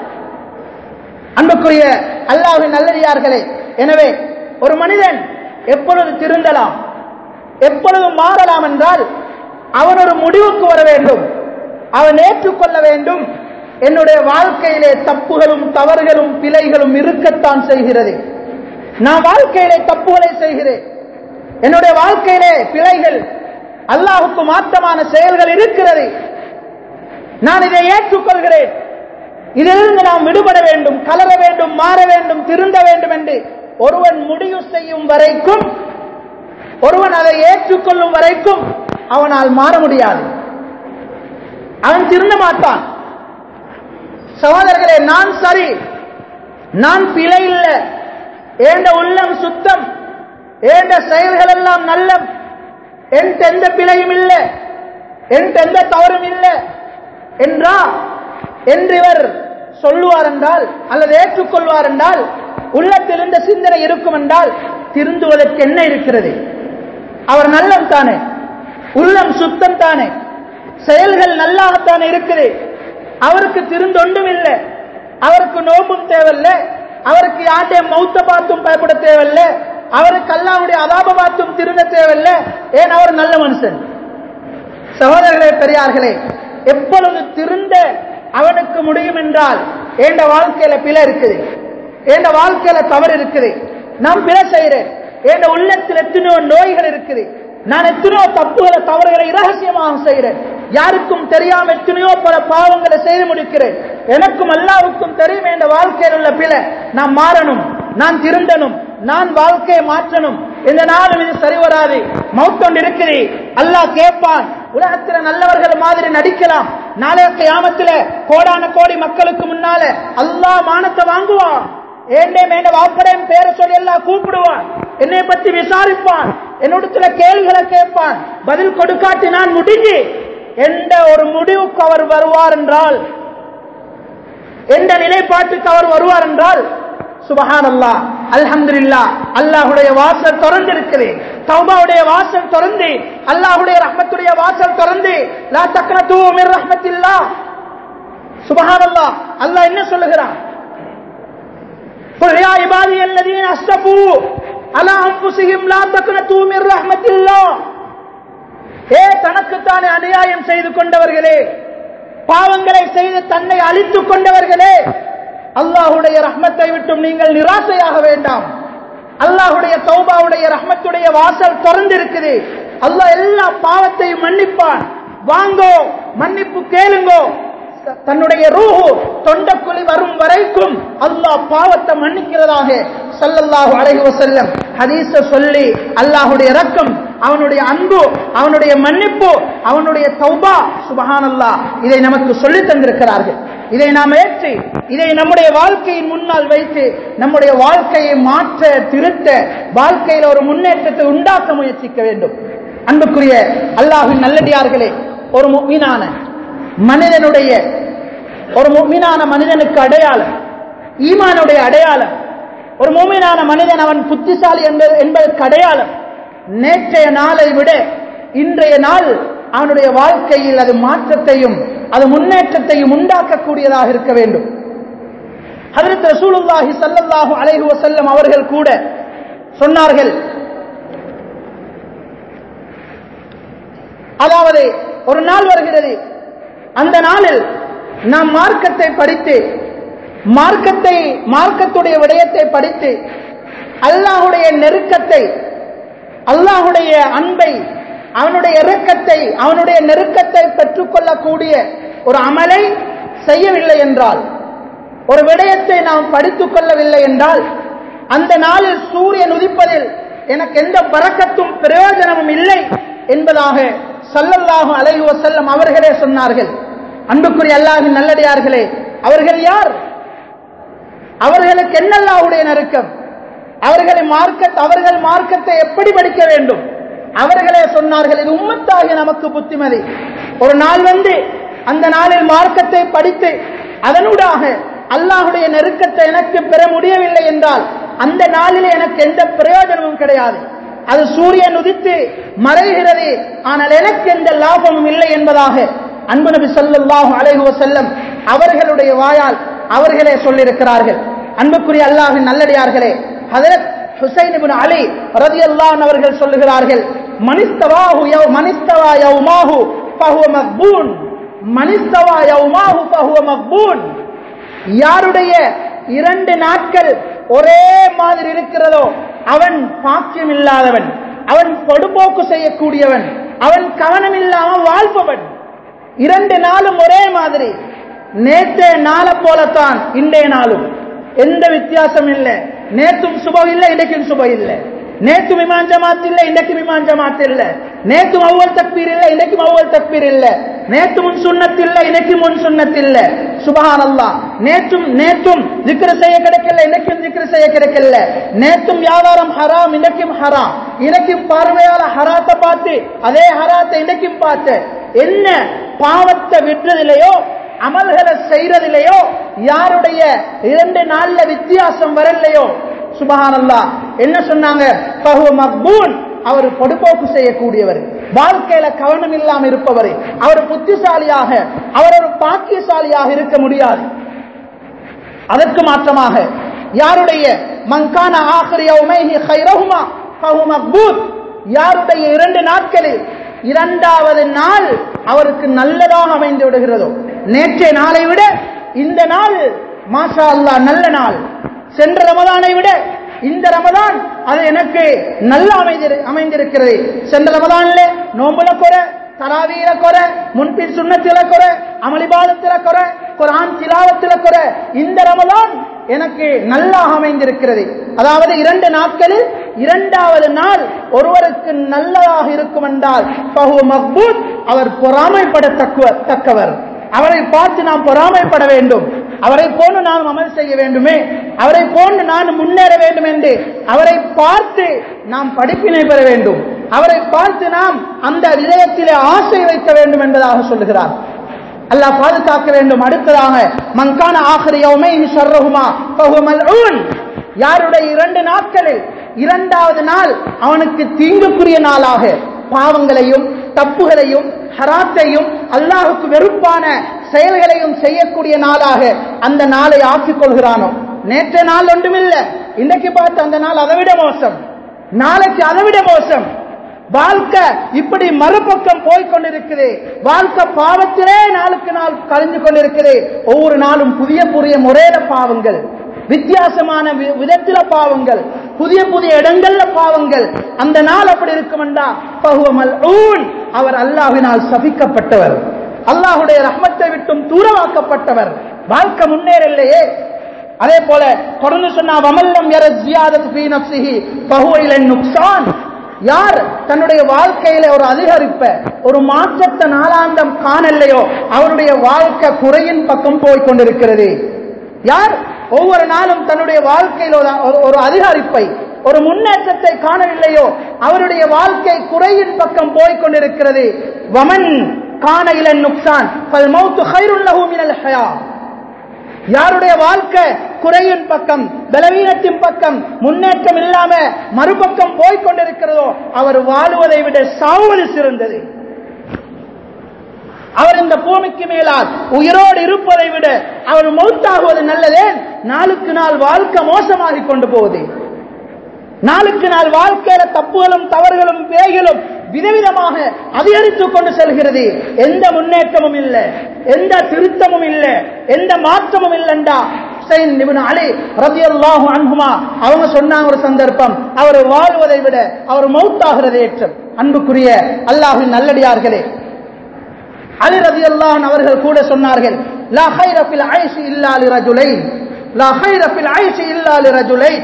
அன்புக்குரிய அல்லாஹு நல்லடியார்களே எனவே ஒரு மனிதன் எப்பொழுது திருந்தலாம் எப்பொழுது மாறலாம் என்றால் அவன் ஒரு முடிவுக்கு வர வேண்டும் அவன் ஏற்றுக்கொள்ள வேண்டும் என்னுடைய வாழ்க்கையிலே தப்புகளும் தவறுகளும் பிழைகளும் இருக்கத்தான் செய்கிறது நான் வாழ்க்கையிலே தப்புகளை செய்கிறேன் என்னுடைய வாழ்க்கையிலே பிழைகள் அல்லாஹுக்கு மாற்றமான செயல்கள் இருக்கிறது நான் இதை ஏற்றுக்கொள்கிறேன் இதிலிருந்து நாம் விடுபட வேண்டும் கலர வேண்டும் மாற வேண்டும் திருந்த வேண்டும் என்று ஒருவன் முடிவு செய்யும் வரைக்கும் ஒருவன் அதை ஏற்றுக்கொள்ளும் வரைக்கும் அவனால் மாற முடியாது அவன் திருந்த மாட்டான் சகோதரர்களே நான் சரி நான் பிழை இல்லை ஏண்ட உள்ளம் சுத்தம் ஏண்ட செயல்கள் எல்லாம் நல்ல என் எந்த பிழையும் இல்லை என் எந்த தவறும் இல்லை என்றா என்று இவர் சொல்லுவார் என்றால் அல்லது ஏற்றுக்கொள்வார் என்றால் உள்ளத்தில் இந்த சிந்தனை இருக்கும் என்றால் திருந்துவதற்கு என்ன இருக்கிறது அவர் நல்லம் தானே உள்ளம் சுத்தம் தானே செயல்கள் நல்லாகத்தானே இருக்குது அவருக்கு திருந்தொண்டும் இல்லை அவருக்கு நோம்பும் தேவையில்லை அவருக்கு யாருடைய மௌத்த பார்த்தும் பயப்பட தேவையில்லை அவருக்கு அல்லாவுடைய அதாப பார்த்தும் திருந்த தேவையில்லை ஏன் அவர் நல்ல மனுஷன் சகோதரர்களே பெரியார்களே எப்பொழுது திருந்த அவனுக்கு முடியும் என்றால் என்ற வாழ்க்கையில பிழை இருக்குது என்ற வாழ்க்கையில தவறு இருக்குது நான் பிழை செய்கிறேன் என் உள்ளத்தில் எத்தனையோ நோய்கள் இருக்குது நான் எத்தனையோ தப்புகளை தவறுகளை இரகசியமாக செய்கிறேன் யாருக்கும் தெரியாம எத்தனையோ பல பாவங்களை செய்து முடிக்கிறேன் எனக்கும் அல்லாவுக்கும் தெரியும் என்ற வாழ்க்கையில் உள்ள பிழை நான் மாறணும் நான் திருந்தணும் நான் வாழ்க்கையை மாற்றணும் இந்த நாளும் இது சரி வராது மௌத்தொண்டு இருக்குது அல்லாஹ் கேட்பான் உலகத்துல நல்லவர்கள் மாதிரி நடிக்கலாம் நாளைய கியாமத்துல கோடான கோடி மக்களுக்கு முன்னால அல்லாஹ் மானத்தை வாங்குவான் ஏண்டே மேண்ட வாப்படையும் பேரை சொல்லி எல்லாம் கூப்பிடுவான் என்னை பத்தி விசாரிப்பான் என்னோடத்துல கேள்விகளை கேட்பான் பதில் கொடுக்காட்டி நான் முடிஞ்சு எந்த ஒரு முடிவுக்கு அவர் வருவார் என்றால் எந்த நிலைப்பாட்டுக்கு அவர் வருவார் என்றால் சுபஹான் அல்லா அல்ஹம்துலில்லா அல்லாஹுடைய வாசல் திறந்து இருக்குது தௌபாவுடைய வாசல் திறந்து அல்லாஹுடைய ரஹ்மத்துடைய வாசல் திறந்து லா தக்னது மின் ரஹ்மத்தில்லா சுபஹானல்லாஹ் அல்லாஹ் என்ன சொல்லுகிறான் قل يا عبادي الذين اسرفوا على انفسهم لا تقنطوا من رحمة الله ஏ தனக்குத்தானே அநியாயம் செய்து கொண்டவர்களே பாவங்களை செய்து தன்னை அழித்துக் கொண்டவர்களே அல்லாஹுடைய ரஹ்மத்தை விட்டும் நீங்கள் நிராசையாக வேண்டாம் அல்லாஹுடைய தௌபாவுடைய ரஹ்மத்துடைய வாசல் திறந்திருக்குது அல்லாஹ் எல்லா பாவத்தையும் மன்னிப்பான் வாங்கோ மன்னிப்பு கேளுங்கோ தன்னுடைய ரூஹு தொண்டக்குழி வரும் வரைக்கும் அல்லாஹ் பாவத்தை மன்னிக்கிறதாக ஸல்லல்லாஹு அலைஹி வஸல்லம் ஹதீஸ சொல்லி அல்லாஹ்வுடைய இரக்கம் அவனுடைய அன்பு அவனுடைய மன்னிப்பு அவனுடைய தௌபா சுபஹானல்லாஹ் இதை நமக்கு சொல்லி தந்திருக்கிறார்கள் இதை நாம் ஏற்றி இதை நம்முடைய வாழ்க்கையின் முன்னால் வைத்து நம்முடைய வாழ்க்கையை மாற்ற திருத்த வாழ்க்கையில் ஒரு முன்னேற்றத்தை உண்டாக்க முயற்சிக்க வேண்டும் அன்புக்குரிய அல்லாஹின் நல்லடியார்களே ஒரு முக்மீனான மனிதனுடைய ஒரு முக்மீனான மனிதனுக்கு அடையாளம் ஈமானுடைய அடையாளம் ஒரு மூமினான மனிதன் அவன் புத்திசாலி என்பது என்பதற்கு அடையாளம் நேற்றைய நாளை விட இன்றைய நாள் அவனுடைய வாழ்க்கையில் அது மாற்றத்தையும் அது முன்னேற்றத்தையும் உண்டாக்கக்கூடியதாக இருக்க வேண்டும் ஹதரத் ரசூலுல்லாஹி ஸல்லல்லாஹு அலைஹி வஸல்லம் அவர்கள் கூட சொன்னார்கள் அதாவது ஒரு நாள் வருகிறது அந்த நாளில் நாம் மார்க்கத்தை படித்து மார்க்கத்தை மார்க்கத்துடைய விடயத்தை படித்து அல்லாஹுடைய நெருக்கத்தை அல்லாஹுடைய அன்பை அவனுடைய இறக்கத்தை அவனுடைய நெருக்கத்தை பெற்றுக்கொள்ளக்கூடிய ஒரு அமலை செய்யவில்லை என்றால் ஒரு விடயத்தை நாம் படித்துக் கொள்ளவில்லை என்றால் அந்த நாளில் சூரியன் உதிப்பதில் எனக்கு எந்த பறக்கத்தும் பிரயோஜனமும் இல்லை என்பதாக சல்லல்லாஹு அலைஹி வஸல்லம் அவர்களே சொன்னார்கள் அன்புக்குரிய அல்லாஹின் நல்லடியார்களே அவர்கள் யார் அவர்களுக்கு என்னல்லாவுடைய நெருக்கம் அவர்களை மார்க்க அவர்கள் மார்க்கத்தை எப்படி படிக்க வேண்டும் அவர்களே சொன்னார்கள் இது உம்மத்தாகிய நமக்கு புத்திமதி ஒரு நாள் வந்து அந்த நாளில் மார்க்கத்தை படித்து அதனூடாக அல்லாஹுடைய நெருக்கத்தை எனக்கு பெற முடியவில்லை என்றால் அந்த நாளில் எனக்கு எந்த பிரயோஜனமும் கிடையாது அது சூரியன் உதித்து மறைகிறது ஆனால் எனக்கு எந்த லாபமும் இல்லை என்பதாக அன்பு நபி ஸல்லல்லாஹு அலைஹி வஸல்லம் அவர்களுடைய வாயால் அவர்களே சொல்லியிருக்கிறார்கள் அன்புக்குரிய அல்லாஹின் நல்லடியார்களே ஹதரத் ஹுசைன் இப்னு அலி ரலியல்லாஹு அவர்கள் சொல்லுகிறார்கள் மனிஸ்தவாஹு யௌ மனிஸ்தவா யௌமாஹு ஃபஹுவ மக்பூன் மனிஸ்தவா யௌமாஹு ஃபஹுவ மக்பூன் யாருடைய இரண்டு நாட்கள் ஒரே மாதிரி இருக்கிறதோ அவன் பாக்கியம் இல்லாதவன் அவன் பொடுபோக்கு செய்யக்கூடியவன் அவன் கவனம் இல்லாமல் வாழ்பவன் இரண்டு நாளும் ஒரே மாதிரி நேற்றைய நாளை போலத்தான் இன்றைய நாளும் எந்த வித்தியாசம் இல்லை நேத்தும் சுபம் இல்லை இன்றைக்கும் சுபம் இல்லை நேத்து விமான் ஜமாத் இல்லை இன்றைக்கு விமான் ஜமாத் இல்லை நேத்து அவ்வல் தக்பீர் இல்லை இன்றைக்கும் அவ்வல் தக்பீர் இல்லை நேத்து முன் சுண்ணத் இல்லை இன்றைக்கு முன் சுண்ணத் இல்லை சுபஹான் அல்லாஹ் நேற்றும் நேற்றும் திக்ர செய்ய கிடைக்கல இன்றைக்கும் திக்ர செய்ய கிடைக்கல நேற்றும் வியாபாரம் ஹராம் இன்றைக்கும் ஹராம் இன்றைக்கும் பார்வையால ஹராத்தை பார்த்து அதே ஹராத்தை இன்றைக்கும் பார்த்து என்ன பாவத்தை விடுறதில்லையோ அமல்களை செய்யறதில்லையோ யாருடைய இரண்டு நாள்ல வித்தியாசம் வரலையோ சுபஹானல்லா என்ன சொன்னாங்க பஹுவ மக்பூன் அவர் பொடுபோக்கு செய்யக்கூடியவர் வாழ்க்கையில கவனம் இல்லாம இருப்பவர் அவர் புத்திசாலியாக அவர் ஒரு பாக்கியசாலியாக இருக்க முடியாது அதற்கு மாற்றமாக யாருடைய மங்கான ஆசிரியவுமைஹி ஹைரஹுமா பஹு மக்பூத் யாருடைய இரண்டு நாட்களில் இரண்டாவது நாள் அவருக்கு நல்லதாக அமைந்து விடுகிறதோ நேற்றைய நாளை விட இந்த நாள் மாஷா அல்லாஹ் நல்ல நாள் சென்ற ரமதானை விட இந்த ரமதான் அது எனக்கு நல்ல அமைந்திரு அமைந்திருக்கிறது சென்ற ரமதான்ல நோம்புல குறை தராவீர குறை முன்பின் சுண்ணத்தில குறை அமளிபாதத்தில குறை குரான் திலாவத்தில குறை இந்த ரமதான் எனக்கு நல்லா அமைந்திருக்கிறது அதாவது இரண்டு நாட்களில் இரண்டாவது நாள் ஒருவருக்கு நல்லதாக இருக்கும் என்றால் பஹு மக்பூத் அவர் பொறாமைப்படத்தக்க தக்கவர் அவரை பார்த்து நாம் பொறாமைப்பட வேண்டும் அவரை போன்று நாம் அமல் செய்ய வேண்டுமே அவரை போன்று நான் முன்னேற வேண்டும் என்று அவரை பார்த்து நாம் படிப்பினை பெற வேண்டும் அவரை பார்த்து நாம் அந்த விதயத்திலே ஆசை வைக்க வேண்டும் என்பதாக சொல்லுகிறார் அல்லாஹ் பாதுகாக்க வேண்டும் அடுத்ததாக மங்கான ஆசிரியவுமே ஷர்ரஹுமா பஹுமல் யாருடைய இரண்டு நாட்களில் இரண்டாவது நாள் அவனுக்கு தீங்குக்குரிய நாளாக பாவங்களையும் தப்புகளையும் ஹராத்தையும் அல்லாஹுக்கு வெறுப்பான செயல்களையும் செய்யக்கூடிய நாளாக அந்த நாளை ஆக்கிக் கொள்கிறானோ நேற்ற நாள் ஒன்றுமில்லை இன்றைக்கு பார்த்து அந்த நாள் அதை விட மோசம் நாளைக்கு அதை விட மோசம் வாழ்க்கை இப்படி மறுபக்கம் போய்கொண்டிருக்குது வாழ்க்கை பாவத்திலே நாளுக்கு நாள் கழிஞ்சு கொண்டிருக்குது ஒவ்வொரு நாளும் புதிய புதிய முறையில பாவங்கள் வித்தியாசமான வி- விதத்தில பாவங்கள் புதிய புதிய இடங்கள்ல பாவங்கள் அந்த நாள் அப்படி இருக்குமெண்டா பகுவமல் ஊன் அவர் அல்லாஹ்வினால் சபிக்கப்பட்டவர் அல்லாஹுடைய ரஹ்மத்தை விட்டும் தூரமாக்கப்பட்டவர் வாழ்க்கை முன்னேறலையே அதே போல தொடர்ந்து சொன்னா வமல்லம் யர ஜியாதத் ஃபீ நஃப்ஸிஹி ஃபஹுவ இலன் நுக்ஸான் யார் தன்னுடைய வாழ்க்கையில ஒரு அதிகரிப்ப ஒரு மாற்றத்தை நாளாந்தம் காணலையோ அவருடைய வாழ்க்கை குறையின் பக்கம் போய் கொண்டிருக்கிறது யார் ஒவ்வொரு நாளும் தன்னுடைய வாழ்க்கையில் ஒரு- ஒரு- ஒரு அதிகரிப்பை ஒரு முன்னேற்றத்தை காணவில்லையோ அவருடைய வாழ்க்கை குறையின் பக்கம் போய் கொண்டிருக்கிறது வமன் காண இலன் நுக்சான் ஃபல் மௌத்து கைருல் லஹு மினல் ஹயா யாருடைய வாழ்க்கை குறையின் பக்கம் பலவீனத்தின் பக்கம் முன்னேற்றம் இல்லாம மறுபக்கம் போய்க் கொண்டிருக்கிறதோ அவர் வாழுவதை விட சாவது சிறந்தது அவர் இந்த பூமிக்கு மேலால் உயிரோடு இருப்பதை விட அவர் மௌத்தாகுவது நல்லதே நாளுக்கு நாள் வாழ்க்கை மோசமாகிக் கொண்டு போகுது நாளுக்கு நாள் வாழ்க்கையில தப்புகளும் தவறுகளும் பேய்களும் விதவிதமாக அதிகரித்துக் கொண்டு செல்கிறது எந்த முன்னேற்றமும் இல்லை எந்த திருத்தமும் இல்லை எந்த மாற்றமும் இல்லைண்டா ஹுசைன் இப்னு அலி ரலியல்லாஹு அன்ஹுமா அவங்க சொன்னாங்க ஒரு சந்தர்ப்பம் அவர் வாழ்வதை விட அவர் மௌத்தாகிறது ஏற்றம் அன்புக்குரிய அல்லாஹ்வின் நல்லடியார்களே அலி ரலியல்லாஹு அன்ஹு அவர்கள் கூட சொன்னார்கள் லா ஹைர ஃபில் ஐஷி இல்லா லிரஜுலைன் லா ஹைர ஃபில் ஐஷி இல்லா லிரஜுலைன்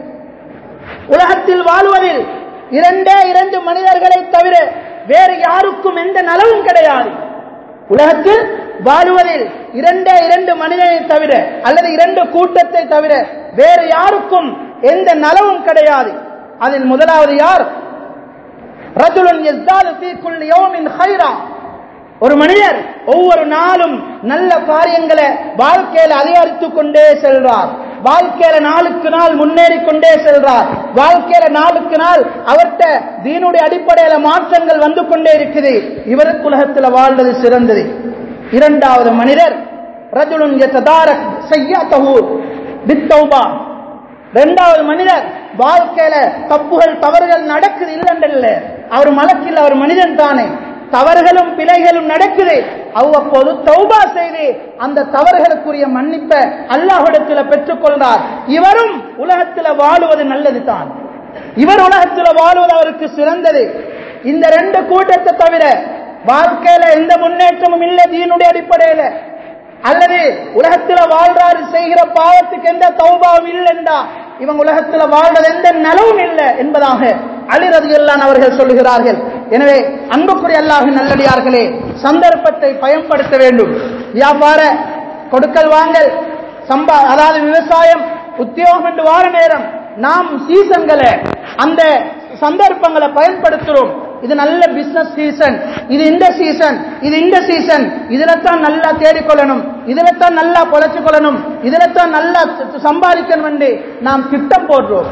உலகத்தில் வாழ்வதில் இரண்டே இரண்டு மனிதர்களை தவிர வேறு யாருக்கும் எந்த நலவும் கிடையாது உலகத்தில் வாழுவதில் இரண்டே இரண்டு மனிதனை தவிர அல்லது இரண்டு கூட்டத்தை தவிர வேறு யாருக்கும் எந்த நலவும் கிடையாது அதில் முதலாவது யார் ரஜுலுன் யஸ்தாது ஃபீ குல்லி யௌமின் கைரா ஒரு மனிதர் ஒவ்வொரு நாளும் நல்ல காரியங்களை வாழ்க்கையில அதிகரித்துக் கொண்டே செல்றார் வாழ்க்கையில நாளுக்கு நாள் முன்னேறி கொண்டே செல்றார் வாழ்க்கையில நாளுக்கு நாள் அவர்கிட்ட தீனுடைய அடிப்படையில மாற்றங்கள் வந்து கொண்டே இருக்குது இவருக்கு உலகத்துல வாழ்வது சிறந்தது இரண்டாவது மனிதர் ரஜுலுன் யததாரக் செய்யாத்தஹு பித்தௌபா இரண்டாவது மனிதர் வாழ்க்கையில தப்புகள் தவறுகள் நடக்குது இல்லைன்றல்ல அவர் மலக்கில் அவர் மனிதன் தானே தவறுகளும் பிழைகளும் நடக்குது அவ்வப்போது தௌபா செய்து அந்த தவறுகளுக்குரிய மன்னிப்பை அல்லாஹ்விடத்தில் பெற்றுக்கொள்றார் இவரும் உலகத்தில் வாழுவது நல்லது தான் இவர் உலகத்தில் வாழுவது அவருக்கு சிறந்தது இந்த ரெண்டு கூட்டத்தை தவிர வாழ்க்கையில எந்த முன்னேற்றமும் இல்லை தீனுடைய அடிப்படையில அல்லது உலகத்துல வாழ்றாரு செய்கிற பாவத்துக்கு எந்த தௌபாவும் இல்லைண்டா இவங்க உலகத்துல வாழ்றது எந்த நலவும் இல்லை என்பதாக அலிரதியல்லான் அவர்கள் சொல்லுகிறார்கள் எனவே அன்புக்குரிய அல்லாஹின் நல்லடியார்களே சந்தர்ப்பத்தை பயன்படுத்த வேண்டும் வியாபார கொடுக்கல் வாங்கல் சம்பா அதாவது விவசாயம் உத்தியோகம் என்று வார நேரம் நாம் சீசன்களை அந்த சந்தர்ப்பங்களை பயன்படுத்துறோம் இது நல்ல பிசினஸ் சீசன் இது இந்த சீசன் இது இந்த சீசன் இதுல தான் நல்லா தேடிக்கொள்ளணும் இதுல தான் நல்லா பொழைச்சு கொள்ளணும் இதுல தான் நல்லா சம்பாதிக்கணும் என்று நாம் திட்டம் போடுறோம்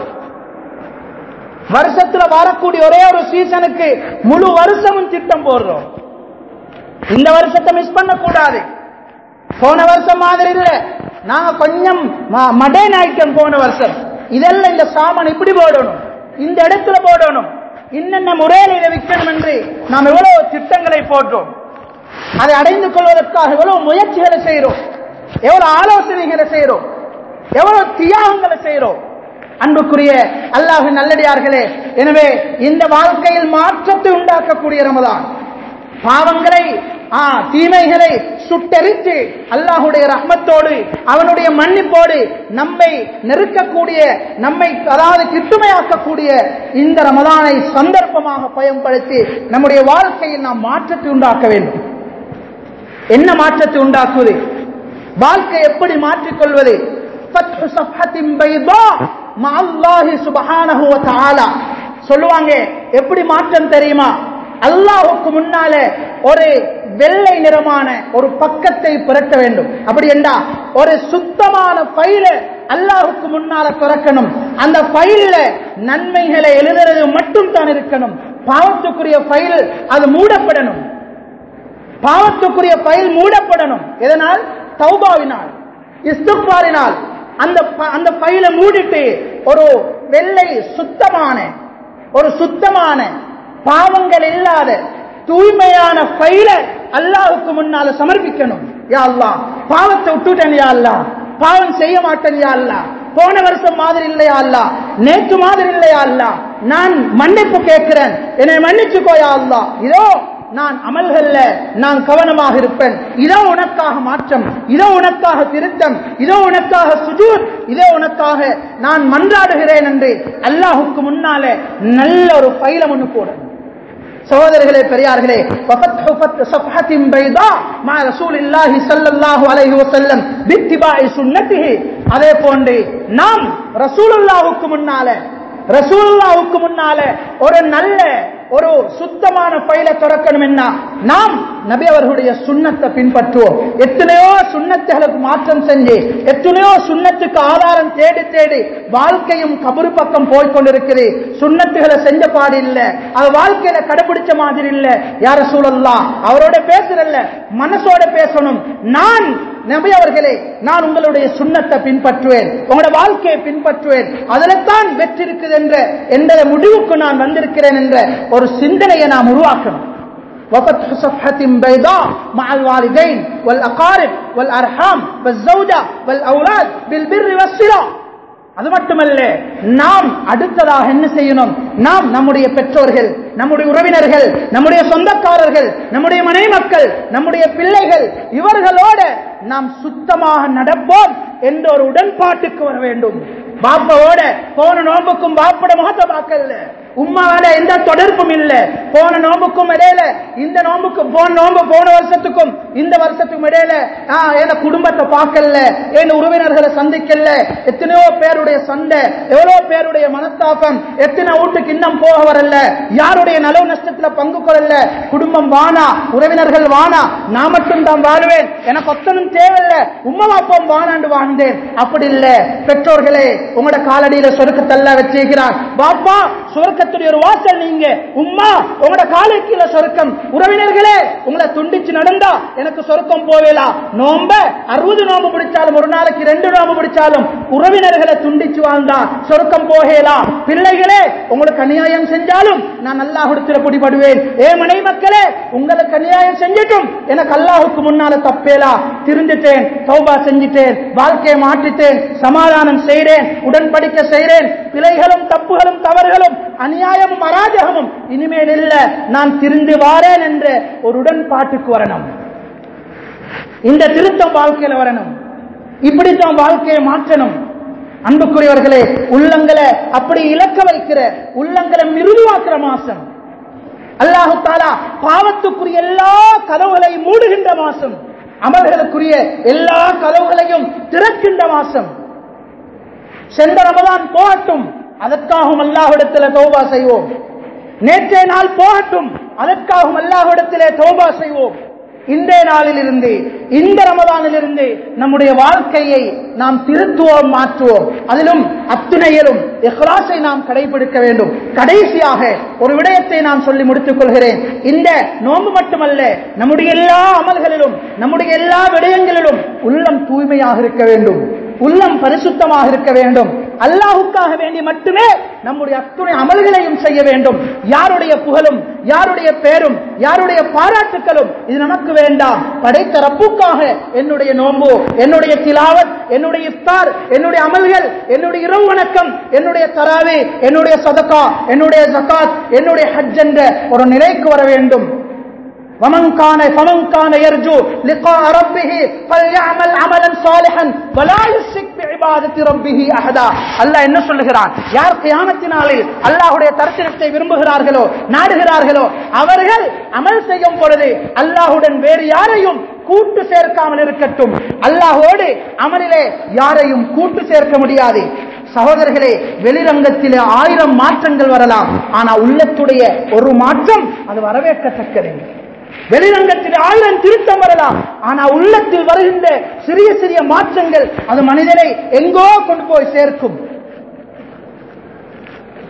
வருஷத்துல வரக்கூடிய ஒரே ஒரு சீசனுக்கு முழு வருஷமும் திட்டம் போடுறோம் இந்த வருஷத்தை மிஸ் பண்ண கூடாது போன வருஷம் மாதிரி இல்ல நாங்க கொஞ்சம் ம- மடேன் ஆயிட்டோம் போன வருஷம் இதெல்லாம் இந்த சாமான் இப்படி போடணும் இந்த இடத்துல போடணும் இன்னென்ன முறையில் இதை விற்கணும் என்று நாம் எவ்வளவு திட்டங்களை போட்டோம் அதை அடைந்து கொள்வதற்காக எவ்வளவு முயற்சிகளை செய்கிறோம் எவ்வளவு ஆலோசனைகளை செய்கிறோம் எவ்வளவு தியாகங்களை செய்கிறோம் அன்புக்குரிய அல்லாஹின் நல்லடியார்களே எனவே இந்த வாழ்க்கையில் மாற்றத்தை உண்டாக்கக்கூடிய ரமதான் பாவங்களை ஆ, தீமைகளை சுட்டெரித்து அல்லாஹுடைய ரஹ்மத்தோடு அவனுடைய மன்னிப்போடு நம்மை நெருக்கக்கூடிய நம்மை அதாவது கிட்டுமையாக்கக்கூடிய இந்த ரமதானை சந்தர்ப்பமாக பயன்படுத்தி நம்முடைய வாழ்க்கையில் நாம் மாற்றத்தை உண்டாக்க வேண்டும் என்ன மாற்றத்தை உண்டாக்குவது வாழ்க்கை எப்படி மாற்றிக்கொள்வது ஃபத்ஹு சஃபத்தின் பைதா மஅ அல்லாஹி சுப்ஹானஹு வ தஆலா சொல்லுவாங்க எப்படி மாற்றம் தெரியுமா அல்லாஹ்வுக்கு முன்னால ஒரு வெள்ளை நிறமான ஒரு பக்கத்தை புரட்ட வேண்டும் அப்படி என்றா ஒரு சுத்தமான ஃபைல அல்லாஹ்வுக்கு முன்னால திறக்கணும் அந்த ஃபைல்ல நன்மைகளை எழுதுறது மட்டும் தான் இருக்கணும் பாவத்துக்குரிய ஃபைல் அது மூடப்படணும் பாவத்துக்குரிய ஃபைல் மூடப்படணும் எதனால் தௌபாவினால் இஸ்துக்பாரினால் அந்த ப- அந்த ஃபைலை மூடிட்டு ஒரு வெள்ளை சுத்தமான ஒரு சுத்தமான பாவங்கள் இல்லாத தூய்மையான ஃபைலை அல்லாஹ்வுக்கு முன்னால சமர்ப்பிக்கணும் யா அல்லாஹ் பாவத்தை விட்டுட்டேன் யா அல்லாஹ் பாவம் செய்ய மாட்டேன் யா அல்லாஹ் போன வருஷம் மாதிரி இல்லையா அல்லா நேற்று மாதிரி இல்லையா அல்லா நான் மன்னிப்பு கேட்கிறேன் என்னை மன்னிச்சுக்கோ யா அல்லாஹ் இதோ நான் அமல்கள்ல நான் கவனமாக இருப்பேன் இதோ உனக்காக மாற்றம் இதோ உனக்காக திருத்தம் இதோ உனக்காக சுஜூத் இதோ உனக்காக நான் மன்றாடுகிறேன் என்று அல்லாஹுக்கு முன்னாலே நல்ல ஒரு பைலம் ஒன்று போடணும் சகோதரர்களே பெரியார்களே وفتح فتح صفحة بيضاء مع رسول الله صلى الله عليه وسلم باتباع سنته அதே போன்று நாம் ரசூலுல்லாஹுக்கு முன்னால ரசூலுல்லாஹுக்கு முன்னால ஒரு நல்ல ஒரு சுத்தமான பைல திறக்கணும் என்ன நாம் நபி அவர்களுடைய சுண்ணத்தை பின்பற்றுவோம் எத்தனையோ சுண்ணத்துகளுக்கு மாற்றம் செஞ்சு எத்தனையோ சுண்ணத்துக்கு ஆதாரம் தேடி தேடி வாழ்க்கையும் கபரு பக்கம் போய் கொண்டிருக்குது சுண்ணத்துகளை செஞ்ச பாடு இல்ல அது வாழ்க்கையில கடைபிடிச்ச மாதிரி இல்ல யார சூழல்லாம் அவரோட பேசுறல்ல மனசோட பேசணும் நான் நபி அவர்களே நான் உங்களுடைய சுண்ணத்தை பின்பற்றுவேன் உங்களுடைய வாழ்க்கையை பின்பற்றுவேன் அதில்தான் வெற்றி இருக்குது என்ற என்ற முடிவுக்கு நான் வந்திருக்கிறேன் என்ற ஒரு சிந்தனையை நாம் உருவாக்கணும் وفتح صفحة بيضاء مع الوالدين والأقارب والأرحام والزوجة والأولاد بالبر والصلة அது மட்டுமல்ல நாம் அடுத்ததாக என்ன செய்யணும் நாம் நம்முடைய பெற்றோர்கள் நம்முடைய உறவினர்கள் நம்முடைய சொந்தக்காரர்கள் நம்முடைய மனை மக்கள் நம்முடைய பிள்ளைகள் இவர்களோட நாம் சுத்தமாக நடப்போம் என்ற ஒரு உடன்பாட்டுக்கு வர வேண்டும் பாப்பாவோட போன நோம்புக்கும் பாப்பட முகத்தை பார்க்கல உம்மாவால எந்த தொடர்பும் இல்ல போன நோம்புக்கும் இடையில இந்த நோம்புக்கும் போன நோம்பு போன வருஷத்துக்கும் இந்த வருஷத்துக்கும் இடையில ஆஹ், என் குடும்பத்தை பார்க்கல என் உறவினர்களை சந்திக்கல எத்தனையோ பேருடைய சண்டை எவ்வளவு பேருடைய மனத்தாபம் எத்தனை வீட்டுக்கு இன்னும் போக வரல யாருடைய நலவு நஷ்டத்துல பங்கு கொள்ளல குடும்பம் வானா உறவினர்கள் வானா நான் மட்டும் தான் வாழ்வேன் எனக்கு ஒத்தனும் தேவையில்ல உம்மா அப்பம் வானாண்டு வாழ்ந்தேன் அப்படி இல்ல பெற்றோர்களே உங்களோட காலடியில சொருக்க தள்ள வச்சிருக்கிறான் பாப்பா சொர்க்கத்துடைய ஒரு வாசல் நீங்க உம்மா உங்களோட காலை கீழே சொருக்கம் உறவினர்களே உங்களை துண்டிச்சு நடந்தா எனக்கு சொருக்கம் போவேலா நோம்ப அறுபது நோம்பு பிடிச்சாலும் ஒரு நாளைக்கு ரெண்டு நோம்பு பிடிச்சாலும் உறவினர்களை துண்டிச்சு வாழ்ந்தா சொருக்கம் போகலா பிள்ளைகளே உங்களுக்கு அநியாயம் செஞ்சாலும் நான் அல்லாஹுடத்தில் பிடிபடுவேன் ஏ மனை மக்களே உங்களுக்கு அநியாயம் செஞ்சிட்டும் எனக்கு அல்லாஹுக்கு முன்னால தப்பேலா திருந்துட்டேன் தௌபா செஞ்சிட்டேன் வாழ்க்கையை மாற்றிட்டேன் சமாதானம் செய்றேன் உடன்படிக்க செய்றேன் பிழைகளும் தப்புகளும் தவறுகளும் அநியாயமும் அராஜகமும் இனிமேல் இல்ல நான் திருந்து வாரேன் என்ற ஒரு உடன்பாட்டுக்கு வரணும் இந்த திருத்தம் வாழ்க்கையில வரணும் இப்படித்தான் வாழ்க்கையை மாற்றணும் அன்புக்குரியவர்களே உள்ளங்களை அப்படி இழக்க வைக்கிற உள்ளங்களை மிருதுவாக்குற மாசம் அல்லாஹு தாலா பாவத்துக்குரிய எல்லா கதவுகளையும் மூடுகின்ற மாசம் அமல்களுக்குரிய எல்லா கதவுகளையும் திறக்கின்ற மாசம் சென்ற ரமதான் போகட்டும் அதற்காகவும் அல்லாஹ்விடத்திலே தௌபா செய்வோம் நேற்றைய நாள் போகட்டும் அதற்காகவும் அல்லாஹ்விடத்திலே தௌபா செய்வோம் இன்றைய நாளில் இருந்து இந்த ரமதானில் இருந்து நம்முடைய வாழ்க்கையை நாம் திருத்துவோம் மாற்றுவோம் அதிலும் அத்துணையிலும் இஹ்லாஸை நாம் கடைபிடிக்க வேண்டும் கடைசியாக ஒரு விடயத்தை நான் சொல்லி முடித்துக் கொள்கிறேன் இந்த நோன்பு மட்டுமல்ல நம்முடைய எல்லா அமல்களிலும் நம்முடைய எல்லா விடயங்களிலும் உள்ளம் தூய்மையாக இருக்க வேண்டும் உள்ளம் பரிசுத்தமாக இருக்க வேண்டும் அல்லாஹுக்காக வேண்டி மட்டுமே நம்முடைய அத்துணை அமல்களையும் செய்ய வேண்டும் யாருடைய புகழும் யாருடைய பேரும் யாருடைய பாராட்டுக்களும் இது நமக்கு வேண்டாம் படைத்த ரப்புக்காக என்னுடைய நோன்பு என்னுடைய திலாவத் என்னுடைய இஃப்தார் என்னுடைய அமல்கள் என்னுடைய இரவு வணக்கம் என்னுடைய தராவே என்னுடைய சதகா என்னுடைய ஜகாத் என்னுடைய ஹஜ் என்ற ஒரு நிலைக்கு வர வேண்டும் ومن كان فمن كان يرجو لقاء ربه فليعمل عملا صالحا ولا يشرك بعبادة ربه أحدا அல்லாஹ் என்ன சொல்லுகிறான் யார் கியாமத்தினாலில் அல்லாஹ்வுடைய தரிசனத்தை விரும்புகிறார்களோ நாடுகிறார்களோ அவர்கள் அமல் செய்யும் பொழுது அல்லாஹ்வுடன் வேறு யாரையும் கூட்டு சேர்க்காமல் இருக்கட்டும் அல்லாஹோடு அமலிலே யாரையும் கூட்டு சேர்க்க முடியாது சகோதரர்களே வெளிரங்கத்திலே ஆயிரம் மாற்றங்கள் வரலாம் ஆனா உள்ளத்துடைய ஒரு மாற்றம் அது வரவேற்கத்தக்கது வெளிரங்கத்தில் ஆயிரம் திருத்தம் வரலாம் ஆனா உள்ளத்தில் வருகின்ற சிறிய சிறிய மாற்றங்கள் அது மனிதனை எங்கோ கொண்டு போய் சேர்க்கும்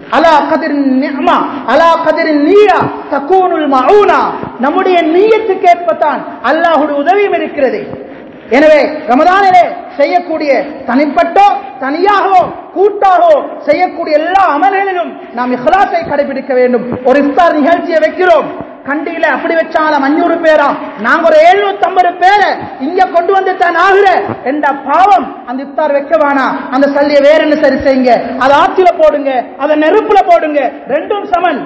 அலா கதிர் நிஅமா அலா கதிர் நீயா தக்கூனுல் மஊனா நம்முடைய நீயத்துக்கு ஏற்பத்தான் அல்லாஹ்வுடைய உதவியும் இருக்கிறது எனவே ரமதானிலே செய்யக்கூடிய தனிப்பட்டோ தனியாகவோ கூட்டாகவோ செய்யக்கூடிய எல்லா அமல்களிலும் நாம் இஹ்லாஸை கடைபிடிக்க வேண்டும் ஒரு இஃப்தார் நிகழ்ச்சியை வைக்கிறோம் கண்டியில அப்படி வச்சாலும் அஞ்சூறு பேரா நாங்க ஒரு எழுநூத்தி ஐம்பது பேரை இங்க கொண்டு வந்து தான் ஆகுற என்ற பாவம் அந்த இஃப்தார் வைக்க வேணாம் அந்த சல்லியை வேற என்ன சரி செய்யுங்க அதை ஆற்றில போடுங்க அதை நெருப்புல போடுங்க ரெண்டும் சமன்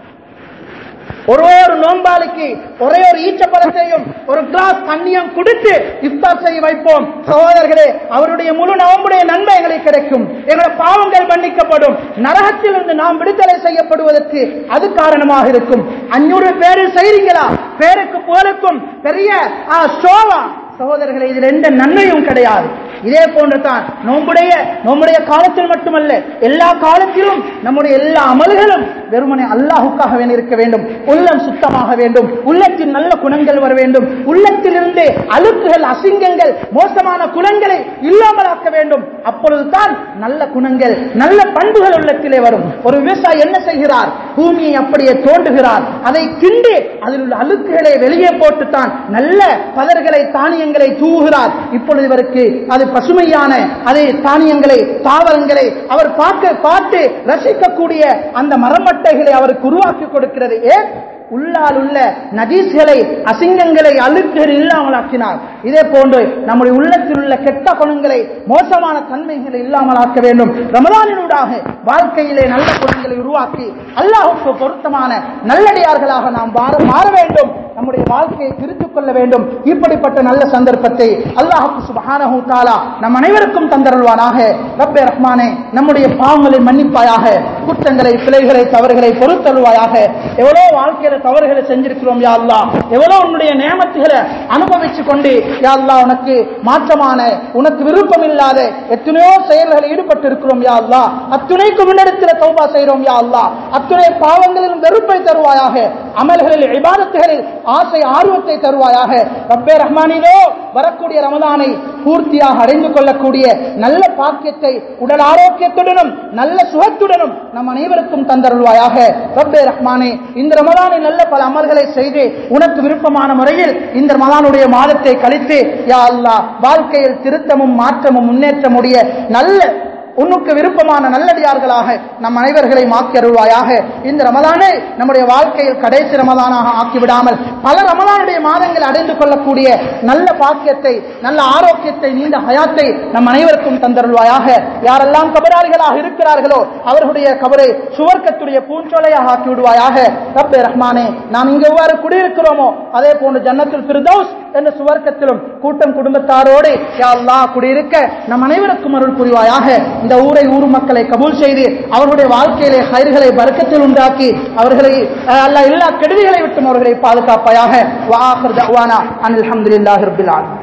ஒரே ஒரு நோம்பாளிக்கு ஒரே ஒரு ஈச்சப்பழத்தையும் ஒரு கிளாஸ் தண்ணியும் கொடுத்து இஃப்தார் செய்ய வைப்போம் சகோதரர்களே அவருடைய முழு நவம்புடைய நன்மை எங்களுக்கு கிடைக்கும் எங்களுடைய பாவங்கள் மன்னிக்கப்படும் நரகத்திலிருந்து நாம் விடுதலை செய்யப்படுவதற்கு அது காரணமாக இருக்கும் அஞ்சூறு பேரில் செய்றீங்களா பேருக்கு புகழுக்கும் பெரிய ஆ, சோவா சகோதரர்களே இதில் எந்த நன்மையும் கிடையாது இதே போன்று தான் நோம்புடைய நோம்புடைய காலத்தில் மட்டுமல்ல எல்லா காலத்திலும் நம்முடைய எல்லா அமல்களும் வெறுமனே அல்லாஹுக்காக வேண்டி இருக்க வேண்டும் உள்ளம் சுத்தமாக வேண்டும் உள்ளத்தில் நல்ல குணங்கள் வர வேண்டும் உள்ளத்திலிருந்து அழுக்குகள் அசிங்கங்கள் மோசமான குணங்களை இல்லாமலாக்க வேண்டும் அப்பொழுதுதான் நல்ல குணங்கள் நல்ல பண்புகள் உள்ளத்திலே வரும் ஒரு விவசாயி என்ன செய்கிறார் பூமியை அப்படியே தோண்டுகிறார் அதை கிண்டி அதில் உள்ள அழுக்குகளை வெளியே போட்டுத்தான் நல்ல பதர்களை தானியங்களை தூவுகிறார் இப்பொழுது இவருக்கு அது பசுமையான அது தானியங்களை தாவரங்களை அவர் பார்க்க பார்த்து ரசிக்கக்கூடிய அந்த மரமட்டைகளை அவருக்கு உருவாக்கி கொடுக்கிறது ஏன் உள்ளால் உள்ள நஜீஸ்களை அசிங்கங்களை அழுக்குகள் இல்லாமலாக்கினார் இதே போன்று நம்முடைய உள்ளத்தில் உள்ள கெட்ட குணங்களை மோசமான தன்மைகளை இல்லாமலாக்க வேண்டும் ரமதானினூடாக வாழ்க்கையிலே நல்ல குணங்களை உருவாக்கி அல்லாஹுக்கு பொருத்தமான நல்லடியார்களாக நாம் மாற- மாற வேண்டும் நம்முடைய வாழ்க்கையை திருத்திக் கொள்ள வேண்டும் இப்படிப்பட்ட நல்ல சந்தர்ப்பத்தை அல்லாஹுக்கு சுபஹானஹு தஆலா நம் அனைவருக்கும் தந்தருள்வானாக ரப்பே ரஹ்மானே நம்முடைய பாவங்களை மன்னிப்பாயாக குற்றங்களை பிழைகளை தவறுகளை பொறுத்தருள்வாயாக எவ்வளோ வாழ்க்கையில தவறுகளை செஞ்சிருக்கிறோம் யா அல்லாஹ் எவ்வளோ உன்னுடைய நியமத்துகளை அனுபவிச்சு கொண்டு யா அல்லாஹ் உனக்கு மாற்றமான உனக்கு விருப்பம் இல்லாத எத்தனையோ செயல்களில் ஈடுபட்டு இருக்கிறோம் யா அல்லாஹ் அத்துணைக்கு முன்னெடுத்துல தௌபா செய்கிறோம் யா அல்லாஹ் அத்துணை பாவங்களிலும் வெறுப்பை தருவாயாக அமல்களில் இபாதத்துகளில் ஆசை ஆர்வத்தை தருவாயாக ரப்பே ரஹ்மானிலோ வரக்கூடிய ரமதானை பூர்த்தியாக அடைந்து கொள்ளக்கூடிய நல்ல பாக்கியத்தை உடல் ஆரோக்கியத்துடனும் நல்ல சுகத்துடனும் நம் அனைவருக்கும் தந்தருள்வாயாக ரப்பே ரஹ்மானே இந்த ரமதானில் நல்ல பல அமல்களை செய்து உனக்கு விருப்பமான முறையில் இந்த ரமதானுடைய மாதத்தை கழித்து யா அல்லாஹ் வாழ்க்கையில் திருத்தமும் மாற்றமும் முன்னேற்றமுடைய நல்ல உன்னுக்கு விருப்பமான நல்லடியார்களாக நம் அனைவர்களை மாக்கி அருள்வாயாக இந்த ரமதானை நம்முடைய வாழ்க்கையில் கடைசி ரமதானாக ஆக்கிவிடாமல் பல ரமதானுடைய மாதங்கள் அடைந்து கொள்ளக்கூடிய நல்ல பாக்கியத்தை நல்ல ஆரோக்கியத்தை நீண்ட ஹயாத்தை நம் அனைவருக்கும் தந்தருள்வாயாக யாரெல்லாம் கபராளிகளாக இருக்கிறார்களோ அவர்களுடைய கபரை சுவர்க்கத்துடைய பூஞ்சோலையாக ஆக்கி விடுவாயாக ரப்பே ரஹ்மானே நாம் இங்கு எவ்வாறு குடியிருக்கிறோமோ அதே போன்று ஜன்னத்துல் ஃபிர்தௌஸ் என்ற சுவர்க்கத்திலும் கூட்டம் குடும்பத்தாரோடு யா அல்லாஹ் குடியிருக்க நம் அனைவருக்கும் அருள் புரிவாயாக இந்த ஊரை ஊர் மக்களை கபூல் செய்து அவர்களுடைய வாழ்க்கையிலே கயிறுகளை பறக்கத்தில் உண்டாக்கி அவர்களை அஹ், அல்லாஹ் எல்லா கெடுதிகளை விட்டும் அவர்களை பாதுகாப்பாயாக வாஹர் தவானா அனில் அஹமதுல்லாஹி ரபில் ஆலமீன்